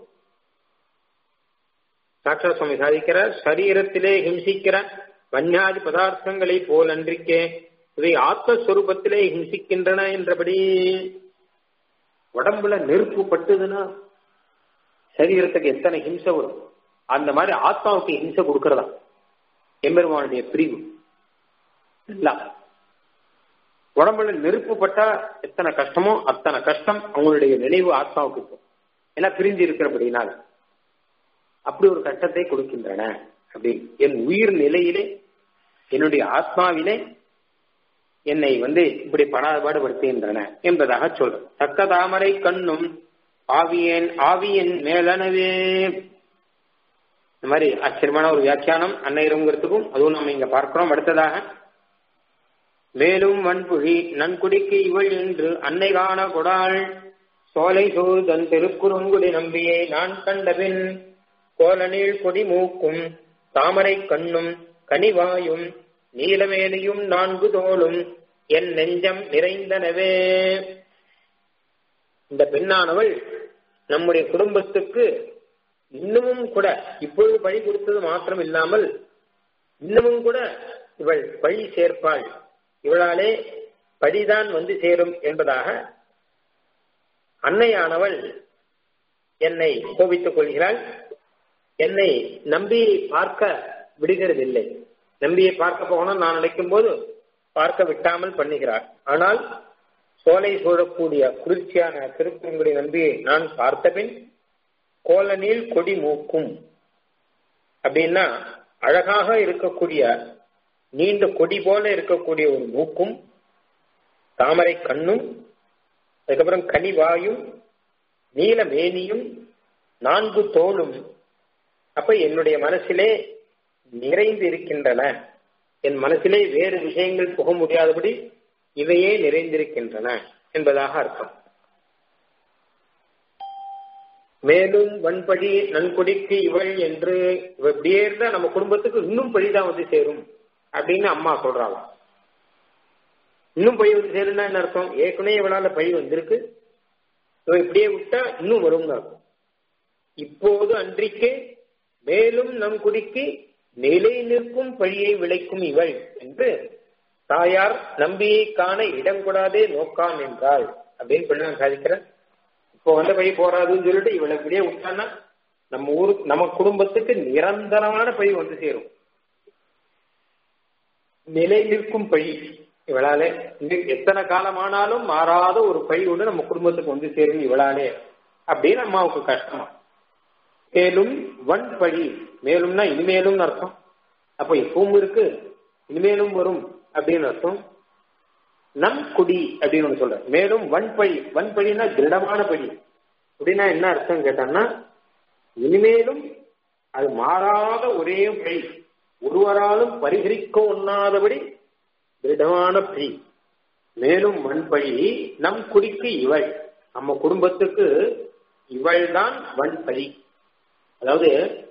சாட்சா சுவாமி சாதிக்கிறார் சரீரத்திலே ஹிம்சிக்கிற வன்யாதி பதார்த்தங்களை போல் அன்றிக்கே இவை ஆத்மஸ்வரூபத்திலே ஹிம்சிக்கின்றன என்றபடி உடம்புல நெருப்பு பட்டுதுன்னா சரீரத்துக்கு எத்தனை ஹிம்சை வரும் அந்த மாதிரி ஆத்மாவுக்கு ஹிம்சை கொடுக்கறதா எம்பெருமானுடைய பிரிவு எல்லாம் உடம்புல நெருப்பு பட்டா எத்தனை கஷ்டமோ அத்தனை கஷ்டம் அவங்களுடைய நினைவு ஆத்மாவுக்கு இருக்கும் ஏன்னா பிரிஞ்சு இருக்கிறபடினால அப்படி ஒரு கஷ்டத்தை கொடுக்கின்றன அப்படி என் உயிர் நிலையிலே என்னுடைய ஆத்மாவிலே என்னை வந்து இப்படி படாபாடுபடுத்துகின்றன என்பதாக சொல்ற தக்க தாமரை கண்ணும் ஆவியன் ஆவியன் மேலனவே இந்த மாதிரி ஆச்சரியமான ஒரு வியாக்கியானம் அன்னையருங்கிறதுக்கும் அதுவும் நம்ம இங்க பார்க்கிறோம் அடுத்ததாக மேலும் வன்புழி நன்குடிக்கு இவள் என்று அன்னை காண கொடாள் சோலை சூழ்தன் திருக்குறுங்குடி நம்பியை நான் கண்டபின் கோலநீள் கொடி மூக்கும் தாமரை கண்ணும் கனிவாயும் நீலமேனியும் நான்கு தோளும் என் நெஞ்சம் நிறைந்தனவே இந்த பெண்ணானவள் நம்முடைய குடும்பத்துக்கு இன்னமும் கூட இப்பொழுது பழி கொடுத்தது மாத்திரம் இல்லாமல் இன்னமும் கூட இவள் பழி சேர்ப்பாள் இவளாலே படிதான் வந்து சேரும் என்பதாக அன்னையானவள் என்னை கோபித்துக் கொள்கிறாள் என்னை நம்பி பார்க்க விடுகிறதில்லை நம்பியை பார்க்க போகணும் நான் நினைக்கும் போது பார்க்க விட்டாமல் பண்ணுகிறார் ஆனால் சோலை சூழக்கூடிய குளிர்ச்சியான திருப்பங்குடி நம்பியை நான் பார்த்தபின் கோலனில் கொடி மூக்கும் அப்படின்னா அழகாக இருக்கக்கூடிய நீண்ட கொடி போல இருக்கக்கூடிய ஒரு மூக்கும் தாமரை கண்ணும் அதுக்கப்புறம் கனிவாயும் நீல மேனியும் நான்கு தோளும் அப்ப என்னுடைய மனசிலே நிறைந்து இருக்கின்றன என் மனசிலே வேறு விஷயங்கள் புக முடியாதபடி இவையே நிறைந்திருக்கின்றன என்பதாக அர்த்தம் மேலும் வன்படி நன்கொடிக்கு இவள் என்று இவ இப்படியே இருந்தா நம்ம குடும்பத்துக்கு இன்னும் பழிதான் வந்து சேரும் அப்படின்னு அம்மா சொல்றாங்க இன்னும் பழி வந்து சேரும்னா என்ன அர்த்தம் ஏற்கனவே இவளால பழி வந்திருக்கு இவ இப்படியே விட்டா இன்னும் வரும்னு அர்த்தம் இப்போது அன்றைக்கு மேலும் நம் குடிக்கு நிலை நிற்கும் பழியை விளைக்கும் இவள் என்று தாயார் நம்பியை காண இடம் கூடாதே நோக்கான் என்றாள் அப்படின்னு சொல்லி நான் சாதிக்கிறேன் இப்போ வந்த பழி போறாதுன்னு சொல்லிட்டு இவளை இப்படியே விட்டான்னா நம்ம ஊருக்கு நம்ம குடும்பத்துக்கு நிரந்தரமான பழி வந்து சேரும் நிலை நிற்கும் பழி இவளாலே எத்தனை காலமானாலும் மாறாத ஒரு பழி ஒன்று நம்ம குடும்பத்துக்கு வந்து சேரும் இவளாலே அப்படின்னு அம்மாவுக்கு கஷ்டமா மேலும் வன் பழி மேலும்னா இனிமேலும் அர்த்தம் அப்ப எப்பவும் இருக்கு இனிமேலும் வரும் அப்படின்னு அர்த்தம் நம் குடி அப்படின்னு ஒண்ணு சொல்ற மேலும் வன்பழி வன்பழினா திருடமான பழி அப்படின்னா என்ன அர்த்தம் கேட்டான்னா இனிமேலும் அது மாறாத ஒரே பழி ஒருவராலும் பரிகரிக்க ஒண்ணாதபடி திருடமான பழி மேலும் வன்பழி நம் குடிக்கு இவள் நம்ம குடும்பத்துக்கு இவள் தான் வன்பழி அதாவது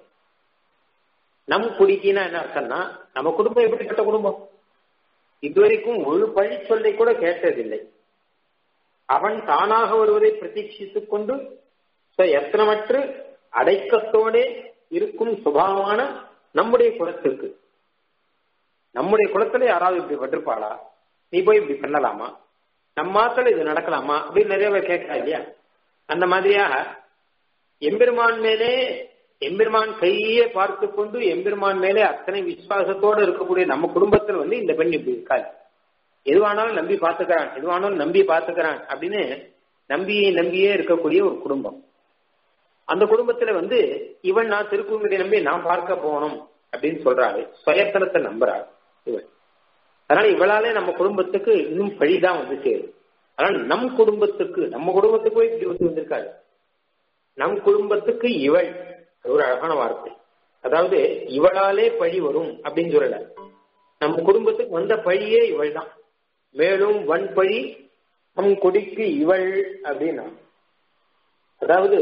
நம் குடிக்கினா என்ன அர்த்தம்னா நம்ம குடும்பம் எப்படிப்பட்ட குடும்பம் இதுவரைக்கும் ஒரு பழி சொல்லை கூட கேட்டதில்லை அவன் தானாக வருவதை பிரதீட்சித்துக் கொண்டு எத்தனமற்று அடைக்கத்தோடே இருக்கும் சுபாவமான நம்முடைய குலத்திற்கு நம்முடைய குலத்துல யாராவது இப்படி பட்டிருப்பாளா நீ போய் இப்படி பண்ணலாமா நம்மாத்துல இது நடக்கலாமா அப்படின்னு நிறைய பேர் கேட்கா இல்லையா அந்த மாதிரியாக எம்பெருமான் மேலே எம்பெருமான் கையே பார்த்து கொண்டு எம்பெருமான் மேலே அத்தனை விசுவாசத்தோடு இருக்கக்கூடிய நம்ம குடும்பத்தில் வந்து இந்த பெண் இப்படி இருக்காது எதுவானாலும் நம்பி பார்த்துக்கிறான் எதுவானாலும் நம்பி பார்த்துக்கிறான் அப்படின்னு நம்பியை நம்பியே இருக்கக்கூடிய ஒரு குடும்பம் அந்த குடும்பத்துல வந்து இவன் நான் திருக்குறளை நம்பி நான் பார்க்க போகணும் அப்படின்னு சொல்றாரு சுயத்தனத்தை நம்புறாள் இவன் அதனால இவளாலே நம்ம குடும்பத்துக்கு இன்னும் பழிதான் வந்து சேரும் அதனால நம் குடும்பத்துக்கு நம்ம குடும்பத்துக்கு போய் இப்படி வந்து வந்திருக்காரு நம் குடும்பத்துக்கு இவள் ஒரு அழகான வார்த்தை அதாவது இவளாலே பழி வரும் அப்படின்னு சொல்லல நம்ம குடும்பத்துக்கு வந்த பழியே இவள் தான் மேலும் வன்பழி நம் கொடிக்கு இவள் அப்படின்னா அதாவது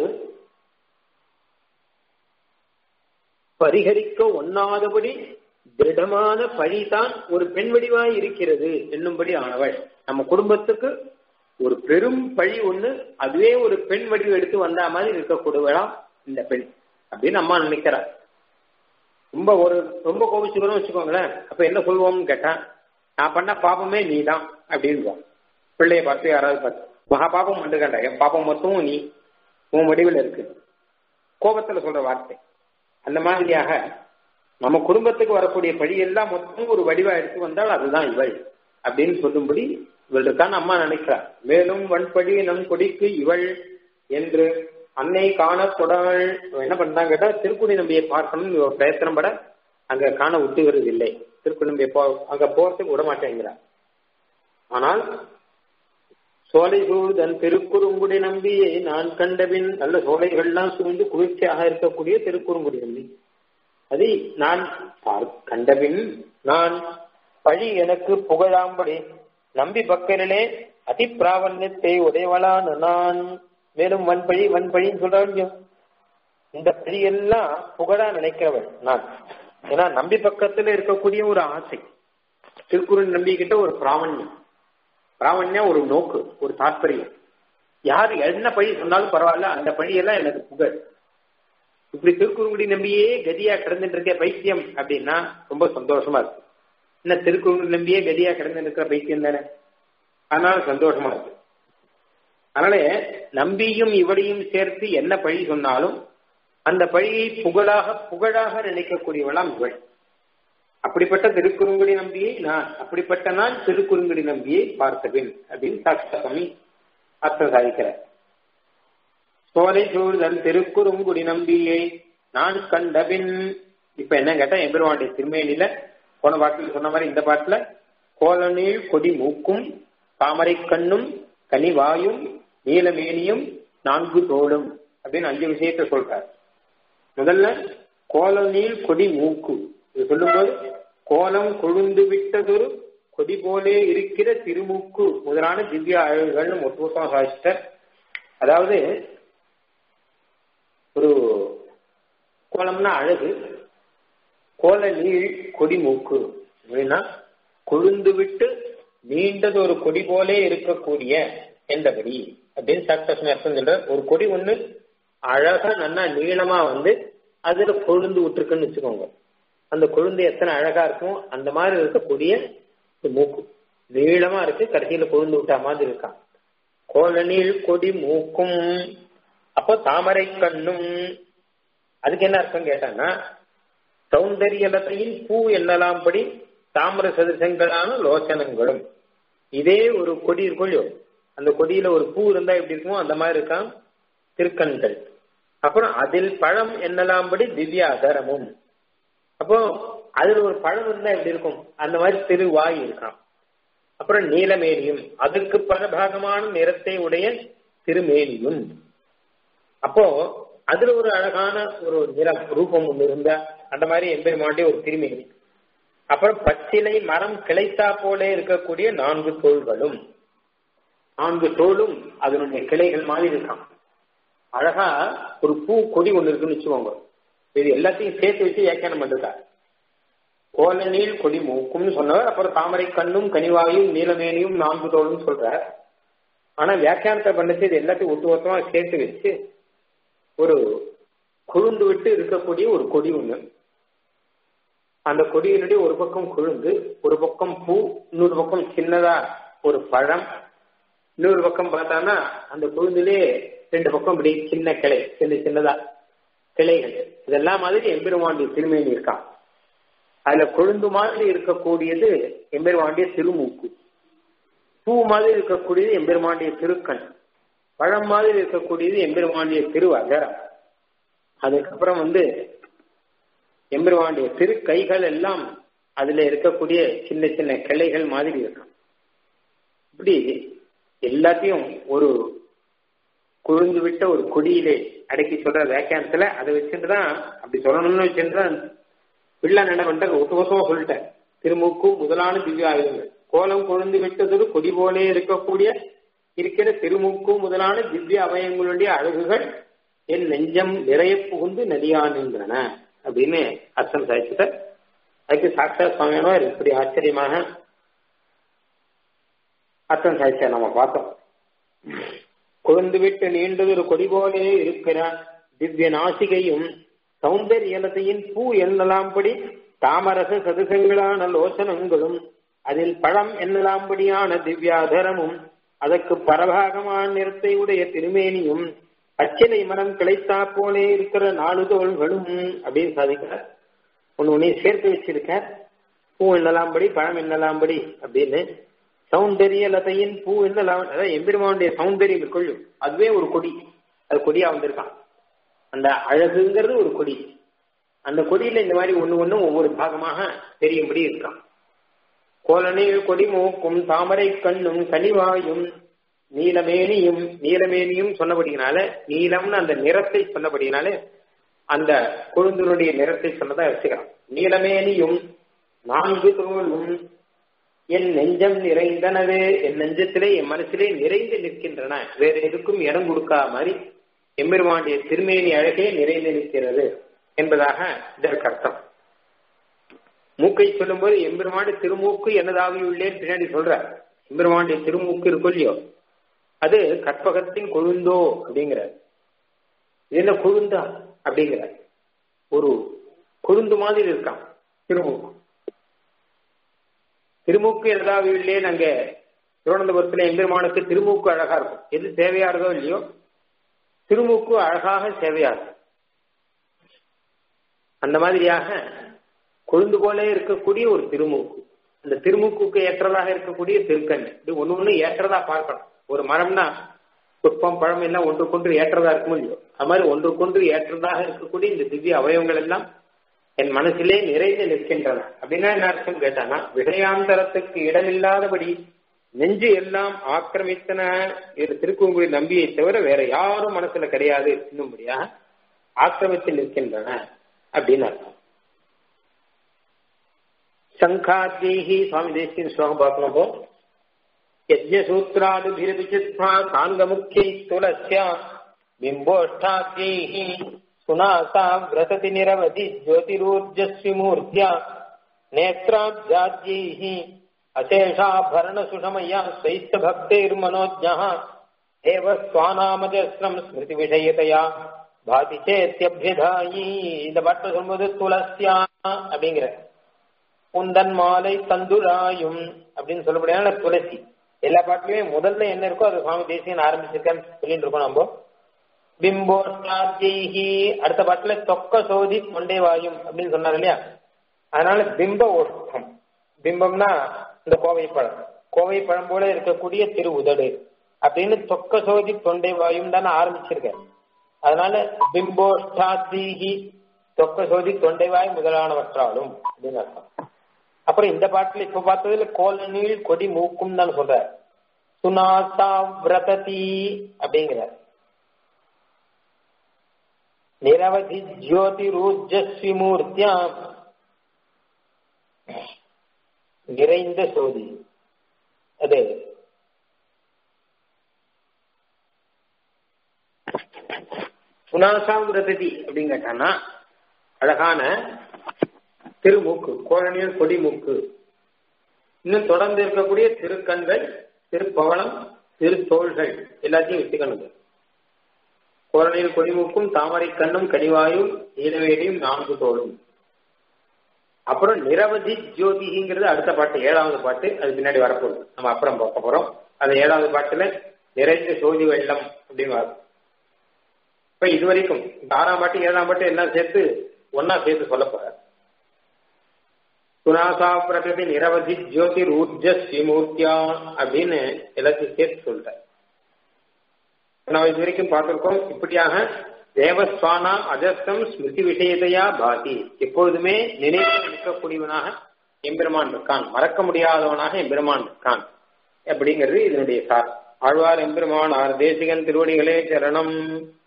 பரிகரிக்க ஒண்ணாதபடி திருடமான பழிதான் ஒரு பெண் வடிவாய் இருக்கிறது என்னும்படி ஆனவள் நம்ம குடும்பத்துக்கு ஒரு பெரும் பழி ஒண்ணு அதுவே ஒரு பெண் வடிவு எடுத்து வந்த மாதிரி இருக்கக்கூடியவளாம் இந்த பெண் அப்படின்னு அம்மா நினைக்கிறார் ரொம்ப ஒரு ரொம்ப கோபிச்சுக்கணும் வச்சுக்கோங்களேன் அப்ப என்ன சொல்லுவோம்னு கேட்டா நான் பண்ண பாப்பமே நீ தான் அப்படின்வோம் பிள்ளைய பார்த்து யாராவது பார்த்து மகா பாப்பம் கண்டுகண்ட என் பாப்பம் மொத்தமும் நீ உன் வடிவில் இருக்கு கோபத்துல சொல்ற வார்த்தை அந்த மாதிரியாக நம்ம குடும்பத்துக்கு வரக்கூடிய பழி எல்லாம் மொத்தம் ஒரு வடிவா எடுத்து வந்தால் அதுதான் இவள் அப்படின்னு சொல்லும்படி இவள் இருக்கான்னு அம்மா நினைக்கிறார் மேலும் வன்பழி நம் கொடிக்கு இவள் என்று அன்னை காண தொடர் என்ன பண்றாங்க கேட்டா திருக்குடி நம்பியை பார்க்கணும்னு ஒரு பிரயத்தனம் பட அங்க காண விட்டுகிறது இல்லை திருக்குடி நம்பியை போ அங்க போறதுக்கு விட மாட்டேங்கிறார் ஆனால் சோலை சூழ்தன் திருக்குறுங்குடி நம்பியை நான் கண்டபின் நல்ல சோலைகள்லாம் சூழ்ந்து குளிர்ச்சியாக இருக்கக்கூடிய திருக்குறுங்குடி நம்பி அது நான் கண்டபின் நான் பழி எனக்கு புகழாம்படி நம்பி பக்கரிலே அதிப்பிராவண்யத்தை உடையவளான நான் மேலும் வன்பழி வன்பழின்னு சொல்றாங்க இந்த பழியெல்லாம் புகழா நினைக்கிறவள் நான் ஏன்னா நம்பி பக்கத்துல இருக்கக்கூடிய ஒரு ஆசை திருக்குறள் நம்பிக்கிட்ட ஒரு பிராமணியம் பிராமணியம் ஒரு நோக்கு ஒரு தாற்பயம் யார் என்ன பழி சொன்னாலும் பரவாயில்ல அந்த பழியெல்லாம் எனக்கு புகழ் இப்படி திருக்குறுங்குடி நம்பியே கதியா கிடந்துட்டு இருக்க பைத்தியம் அப்படின்னா ரொம்ப சந்தோஷமா இருக்கு என்ன திருக்குறுங்குடி நம்பியே கதியா கிடந்து இருக்கிற பைத்தியம் தானே அதனால சந்தோஷமா இருக்கு அதனால நம்பியும் இவளையும் சேர்த்து என்ன பழி சொன்னாலும் அந்த பழியை புகழாக புகழாக நினைக்கக்கூடியவளாம் இவள் அப்படிப்பட்ட திருக்குறுங்குடி நம்பியை நான் அப்படிப்பட்ட நான் திருக்குறுங்குடி நம்பியை பார்த்தபின் அப்படின்னு சாட்சாமி அர்த்தம் சாதிக்கிறார் சோலை சூழ்தன் திருக்குறுங்குடி நம்பியை நான் கண்டபின் இப்ப என்ன கேட்டா எம்பெருமானுடைய திருமேனில போன பாட்டில் சொன்ன மாதிரி இந்த பாட்டுல கோலநீள் கொடி மூக்கும் தாமரை கண்ணும் கனிவாயும் நீலமேனியும் நான்கு தோளும் அப்படின்னு அஞ்சு விஷயத்த சொல்றார் முதல்ல கோலநீள் கொடி மூக்கு இது சொல்லும்போது கோலம் கொழுந்து விட்டதொரு கொடி போலே இருக்கிற திருமூக்கு முதலான திவ்ய அழகுகள்னு மொத்தம் சாதிச்சிட்டார் அதாவது ஒரு கோலம்னா அழகு கோல நீள் கொடி மூக்கு அப்படின்னா கொழுந்து விட்டு நீண்டது ஒரு கொடி போலே இருக்கக்கூடிய என்றபடி அப்படின்னு சாக்டர்ஸ் அர்த்தம் சொல்ற ஒரு கொடி ஒண்ணு அழகா நல்லா நீளமா வந்து அதுல கொழுந்து விட்டுருக்குன்னு வச்சுக்கோங்க அந்த கொழுந்து எத்தனை அழகா இருக்கும் அந்த மாதிரி இருக்கக்கூடிய மூக்கு நீளமா இருக்கு கடைசியில கொழுந்து விட்டா மாதிரி இருக்கான் கோலநீள் கொடி மூக்கும் அப்போ தாமரை கண்ணும் அதுக்கு என்ன அர்த்தம் கேட்டான்னா சௌந்தரியலத்தையும் பூ என்னலாம் படி தாமர சதுசங்களான லோச்சனங்களும் இதே ஒரு கொடி இருக்கொள்ளியோ அந்த கொடியில ஒரு பூ இருந்தா எப்படி இருக்குமோ அந்த மாதிரி இருக்கான் திருக்கண்கள் அப்புறம் அதில் பழம் என்னலாம்படி திவ்ய அதரமும் அப்போ அதுல ஒரு பழம் இருந்தா எப்படி இருக்கும் அந்த மாதிரி திருவாய் இருக்கான் அப்புறம் நீலமேனியும் அதுக்கு பலபாகமான நிறத்தை உடைய திருமேனியும் அப்போ அதுல ஒரு அழகான ஒரு நிறம் ரூபம் ஒண்ணு இருந்தா அந்த மாதிரி எம்பெருமாண்டி ஒரு திருமேனி அப்புறம் பச்சிலை மரம் கிளைத்தா போல இருக்கக்கூடிய நான்கு தோள்களும் நான்கு தோளும் அதனுடைய கிளைகள் மாதிரி இருக்கான் அழகா ஒரு பூ கொடி ஒண்ணு இருக்குன்னு வச்சுக்கோங்க இது எல்லாத்தையும் சேர்த்து வச்சு வியாக்கியானம் பண்ணிருக்கா கோல நீள் கொடி மூக்கும்னு சொன்னவர் அப்புறம் தாமரை கண்ணும் கனிவாயும் நீலமேனியும் நான்கு தோளும் சொல்றார் ஆனா வியாக்கியானத்தை பண்ணிச்சு இது எல்லாத்தையும் ஒட்டு மொத்தமா சேர்த்து வச்சு ஒரு கொழுந்து விட்டு இருக்கக்கூடிய ஒரு கொடி ஒண்ணு அந்த கொடியினுடைய ஒரு பக்கம் கொழுந்து ஒரு பக்கம் பூ இன்னொரு பக்கம் சின்னதா ஒரு பழம் இன்னொரு பக்கம் பார்த்தானா அந்த கொழுந்திலே ரெண்டு பக்கம் இப்படி சின்ன கிளை சின்ன சின்னதா கிளைகள் இதெல்லாம் மாதிரி எம்பெருமாண்டிய திருமேனி இருக்கான் அதுல கொழுந்து மாதிரி இருக்கக்கூடியது எம்பெருமாண்டிய திருமூக்கு பூ மாதிரி இருக்கக்கூடியது எம்பெருமாண்டிய திருக்கண் பழம் மாதிரி இருக்கக்கூடியது எம்பெருமாண்டிய திருவகரம் அதுக்கப்புறம் வந்து எம்பெருமாண்டிய திரு கைகள் எல்லாம் அதுல இருக்கக்கூடிய சின்ன சின்ன கிளைகள் மாதிரி இருக்கும் இப்படி எல்லாத்தையும் ஒரு கொழுந்து விட்ட ஒரு கொடியிலே அடக்கி சொல்ற வியாக்கியானத்துல அதை வச்சுட்டு தான் அப்படி சொல்லணும்னு வச்சுட்டு தான் பிள்ளை என்ன பண்ணிட்ட ஒத்து ஒத்தமா சொல்லிட்டேன் திருமுக்கு முதலான திவ்ய ஆயுதங்கள் கோலம் கொழுந்து விட்டதொரு கொடி போலே இருக்கக்கூடிய இருக்கிற திருமுக்கு முதலான திவ்ய அவயங்களுடைய அழகுகள் என் நெஞ்சம் நிறைய புகுந்து நதியானுன்றன அப்படின்னு அர்த்தம் சாதிச்சுட்ட அதுக்கு சாட்சா சுவாமியானோ இப்படி ஆச்சரியமாக அர்த்தம் சாதிச்சா நம்ம பார்த்தோம் கொழுந்து விட்டு நீண்டது ஒரு கொடி போலே இருக்கிற திவ்ய நாசிகையும் சௌந்தரியலத்தையின் பூ என்னலாம்படி தாமரச சதுசங்களான லோசனங்களும் அதில் பழம் என்னலாம்படியான திவ்யாதரமும் அதற்கு பரபாகமான நிறத்தை உடைய திருமேனியும் பச்சிலை மரம் கிளைத்தா போலே இருக்கிற நாலு தோள்களும் அப்படின்னு சாதிக்கிறார் ஒன்னு ஒன்னையும் சேர்த்து வச்சிருக்கார் பூ என்னலாம்படி பழம் என்னலாம்படி அப்படின்னு சௌந்தரிய லதையின் பூ என்னலாம் அதாவது எம்பெருமானுடைய சௌந்தரியம் கொள்ளும் அதுவே ஒரு கொடி அது கொடியா வந்திருக்கான் அந்த அழகுங்கிறது ஒரு கொடி அந்த கொடியில இந்த மாதிரி ஒண்ணு ஒண்ணும் ஒவ்வொரு பாகமாக தெரியும்படி இருக்கான் கோலனில் கொடி மூக்கும் தாமரை கண்ணும் கனிவாயும் நீலமேனியும் நீலமேனியும் சொன்னபடினால நீலம்னு அந்த நிறத்தை சொன்னபடினாலே அந்த கொழுந்தனுடைய நிறத்தை சொன்னதா வச்சுக்கிறான் நீலமேனியும் நான்கு தோளும் என் நெஞ்சம் நிறைந்தனவே என் நெஞ்சத்திலே என் மனசிலே நிறைந்து நிற்கின்றன வேற எதுக்கும் இடம் கொடுக்காத மாதிரி எம்பெருமானுடைய திருமேனி அழகே நிறைந்து நிற்கிறது என்பதாக இதற்கு அர்த்தம் மூக்கை சொல்லும்போது எம்பெருமாண்டு திருமூக்கு என்னதாகியுள்ளேன்னு பின்னாடி சொல்ற எம்பெருமானுடைய திருமூக்கு இருக்கும் இல்லையோ அது கற்பகத்தின் கொழுந்தோ அப்படிங்கிறார் இது என்ன கொழுந்தா அப்படிங்கிறார் ஒரு கொழுந்து மாதிரி இருக்கான் திருமூக்கு திருமூக்கு எதாவது இல்லையே அங்க திருவனந்தபுரத்துல எம்பெருமானுக்கு திருமூக்கு அழகா இருக்கும் எது தேவையா இருக்கோ இல்லையோ திருமூக்கு அழகாக சேவையா இருக்கும் அந்த மாதிரியாக கொழுந்து போல இருக்கக்கூடிய ஒரு திருமூக்கு அந்த திருமூக்குக்கு ஏற்றதாக இருக்கக்கூடிய திருக்கண் இது ஒண்ணு ஒண்ணு ஏற்றதா பார்க்கணும் ஒரு மரம்னா புஷ்பம் பழம் எல்லாம் ஒன்றுக்கொன்று ஏற்றதா இருக்கும் இல்லையோ அது மாதிரி ஒன்றுக்கொன்று ஏற்றதாக இருக்கக்கூடிய இந்த திவ்ய அவயவங்கள் எல்லாம் என் மனசிலே நிறைந்து நிற்கின்றன அப்படின்னா என்ன அர்த்தம் கேட்டானா விஷயாந்தரத்துக்கு இடமில்லாதபடி நெஞ்சு எல்லாம் ஆக்கிரமித்தன இது திருக்குங்குடி நம்பியை தவிர வேற யாரும் மனசுல கிடையாது இன்னும்படியாக ஆக்கிரமித்து நிற்கின்றன அப்படின்னு அர்த்தம் சங்காத்தீஹி சுவாமி தேசியின் ஸ்லோகம் பார்க்கணும் போ யஜ்ஞசூத்ராதிபிரபிச்சித்வா காங்கமுக்கியை துலஸ்ய பிம்போஷ்டாத்யைः சுனாசா விரசதி நிரவதி ஜோதிரூர்ஜஸ்விமூர்த்தியா நேத்ராப்ஜாத்யைः அசேஷாபரண சுஷமயா சைத்த பக்தேர்மனோஜ்ஞः ஏவ ஸ்வானாமஜஸ்ரம் ஸ்மிருதி விஷயத்தையா பாதி சேத்தியபியதாயி இந்த பாட்டு சொல்லும்போது துளசியா அப்படிங்கிற உந்தன் மாலை தந்துராயும் அப்படின்னு சொல்லப்படியான துளசி எல்லா பாட்டுலயுமே முதல்ல என்ன இருக்கோ அது சுவாமி தேசியன் ஆரம்பிச்சிருக்கேன்னு சொல்லிட்டு இருக்கோம் நம்ம பிம்போஷ்டாத்யைஹி அடுத்த பாட்டுல தொக்க சோதி தொண்டை வாயும் அப்படின்னு சொன்னார் இல்லையா அதனால பிம்ப ஓஷ்டம் பிம்பம்னா இந்த கோவை பழம் கோவை பழம் போல இருக்கக்கூடிய திரு உதடு அப்படின்னு தொக்க சோதி தொண்டை வாயும் தானே ஆரம்பிச்சிருக்காரு அதனால பிம்போஷ்டாதீகி தொக்க சோதி தொண்டை வாய் முதலானவற்றாலும் அப்படின்னு அர்த்தம் அப்புறம் இந்த பாட்டுல இப்ப பார்த்ததுல கோல நீள் கொடி மூக்கும் தான் சொல்ற சுனாசா விரததி அப்படிங்கிறார் நிரவதி ஜோதி ரூஜஸ்வி மூர்த்தியா நிறைந்த சோதி அது சுனாசா விரததி அப்படின்னு கேட்டான்னா அழகான திருமூக்கு கோழனியல் கொடி மூக்கு இன்னும் தொடர்ந்து இருக்கக்கூடிய திருக்கண்கள் திருப்பவளம் திருத்தோள்கள் எல்லாத்தையும் வச்சுக்கணுங்க கோரணியில் கொடிமூக்கும் தாமரை கண்ணும் கனிவாயும் நீலவேடியும் நான்கு தோளும் அப்புறம் நிரவதி ஜோதிங்கிறது அடுத்த பாட்டு ஏழாவது பாட்டு அது பின்னாடி வரப்போகுது நம்ம அப்புறம் பார்க்க போறோம் அது ஏழாவது பாட்டுல நிறைந்த சோதி வெள்ளம் அப்படின்னு வரும் இப்ப இது வரைக்கும் இந்த ஆறாம் பாட்டு ஏழாம் பாட்டு எல்லாம் சேர்த்து ஒன்னா சேர்த்து சொல்ல போற சுனாசா பிரகதி நிரவதி ஜோதி ஊர்ஜ ஸ்ரீமூர்த்தியா அப்படின்னு எல்லாத்தையும் சேர்த்து சொல்லிட்டேன் நம்ம இது வரைக்கும் பார்த்திருக்கோம் இப்படியாக தேவஸ்வானா அஜஸ்தம் ஸ்மிருதி விஷயத்தையா பாதி எப்பொழுதுமே நினைவு நிற்கக்கூடியவனாக எம்பெருமான் இருக்கான் மறக்க முடியாதவனாக எம்பெருமான் இருக்கான் அப்படிங்கிறது இதனுடைய சார் ஆழ்வார் எம்பெருமான் ஆர் தேசிகன் திருவடிகளே சரணம்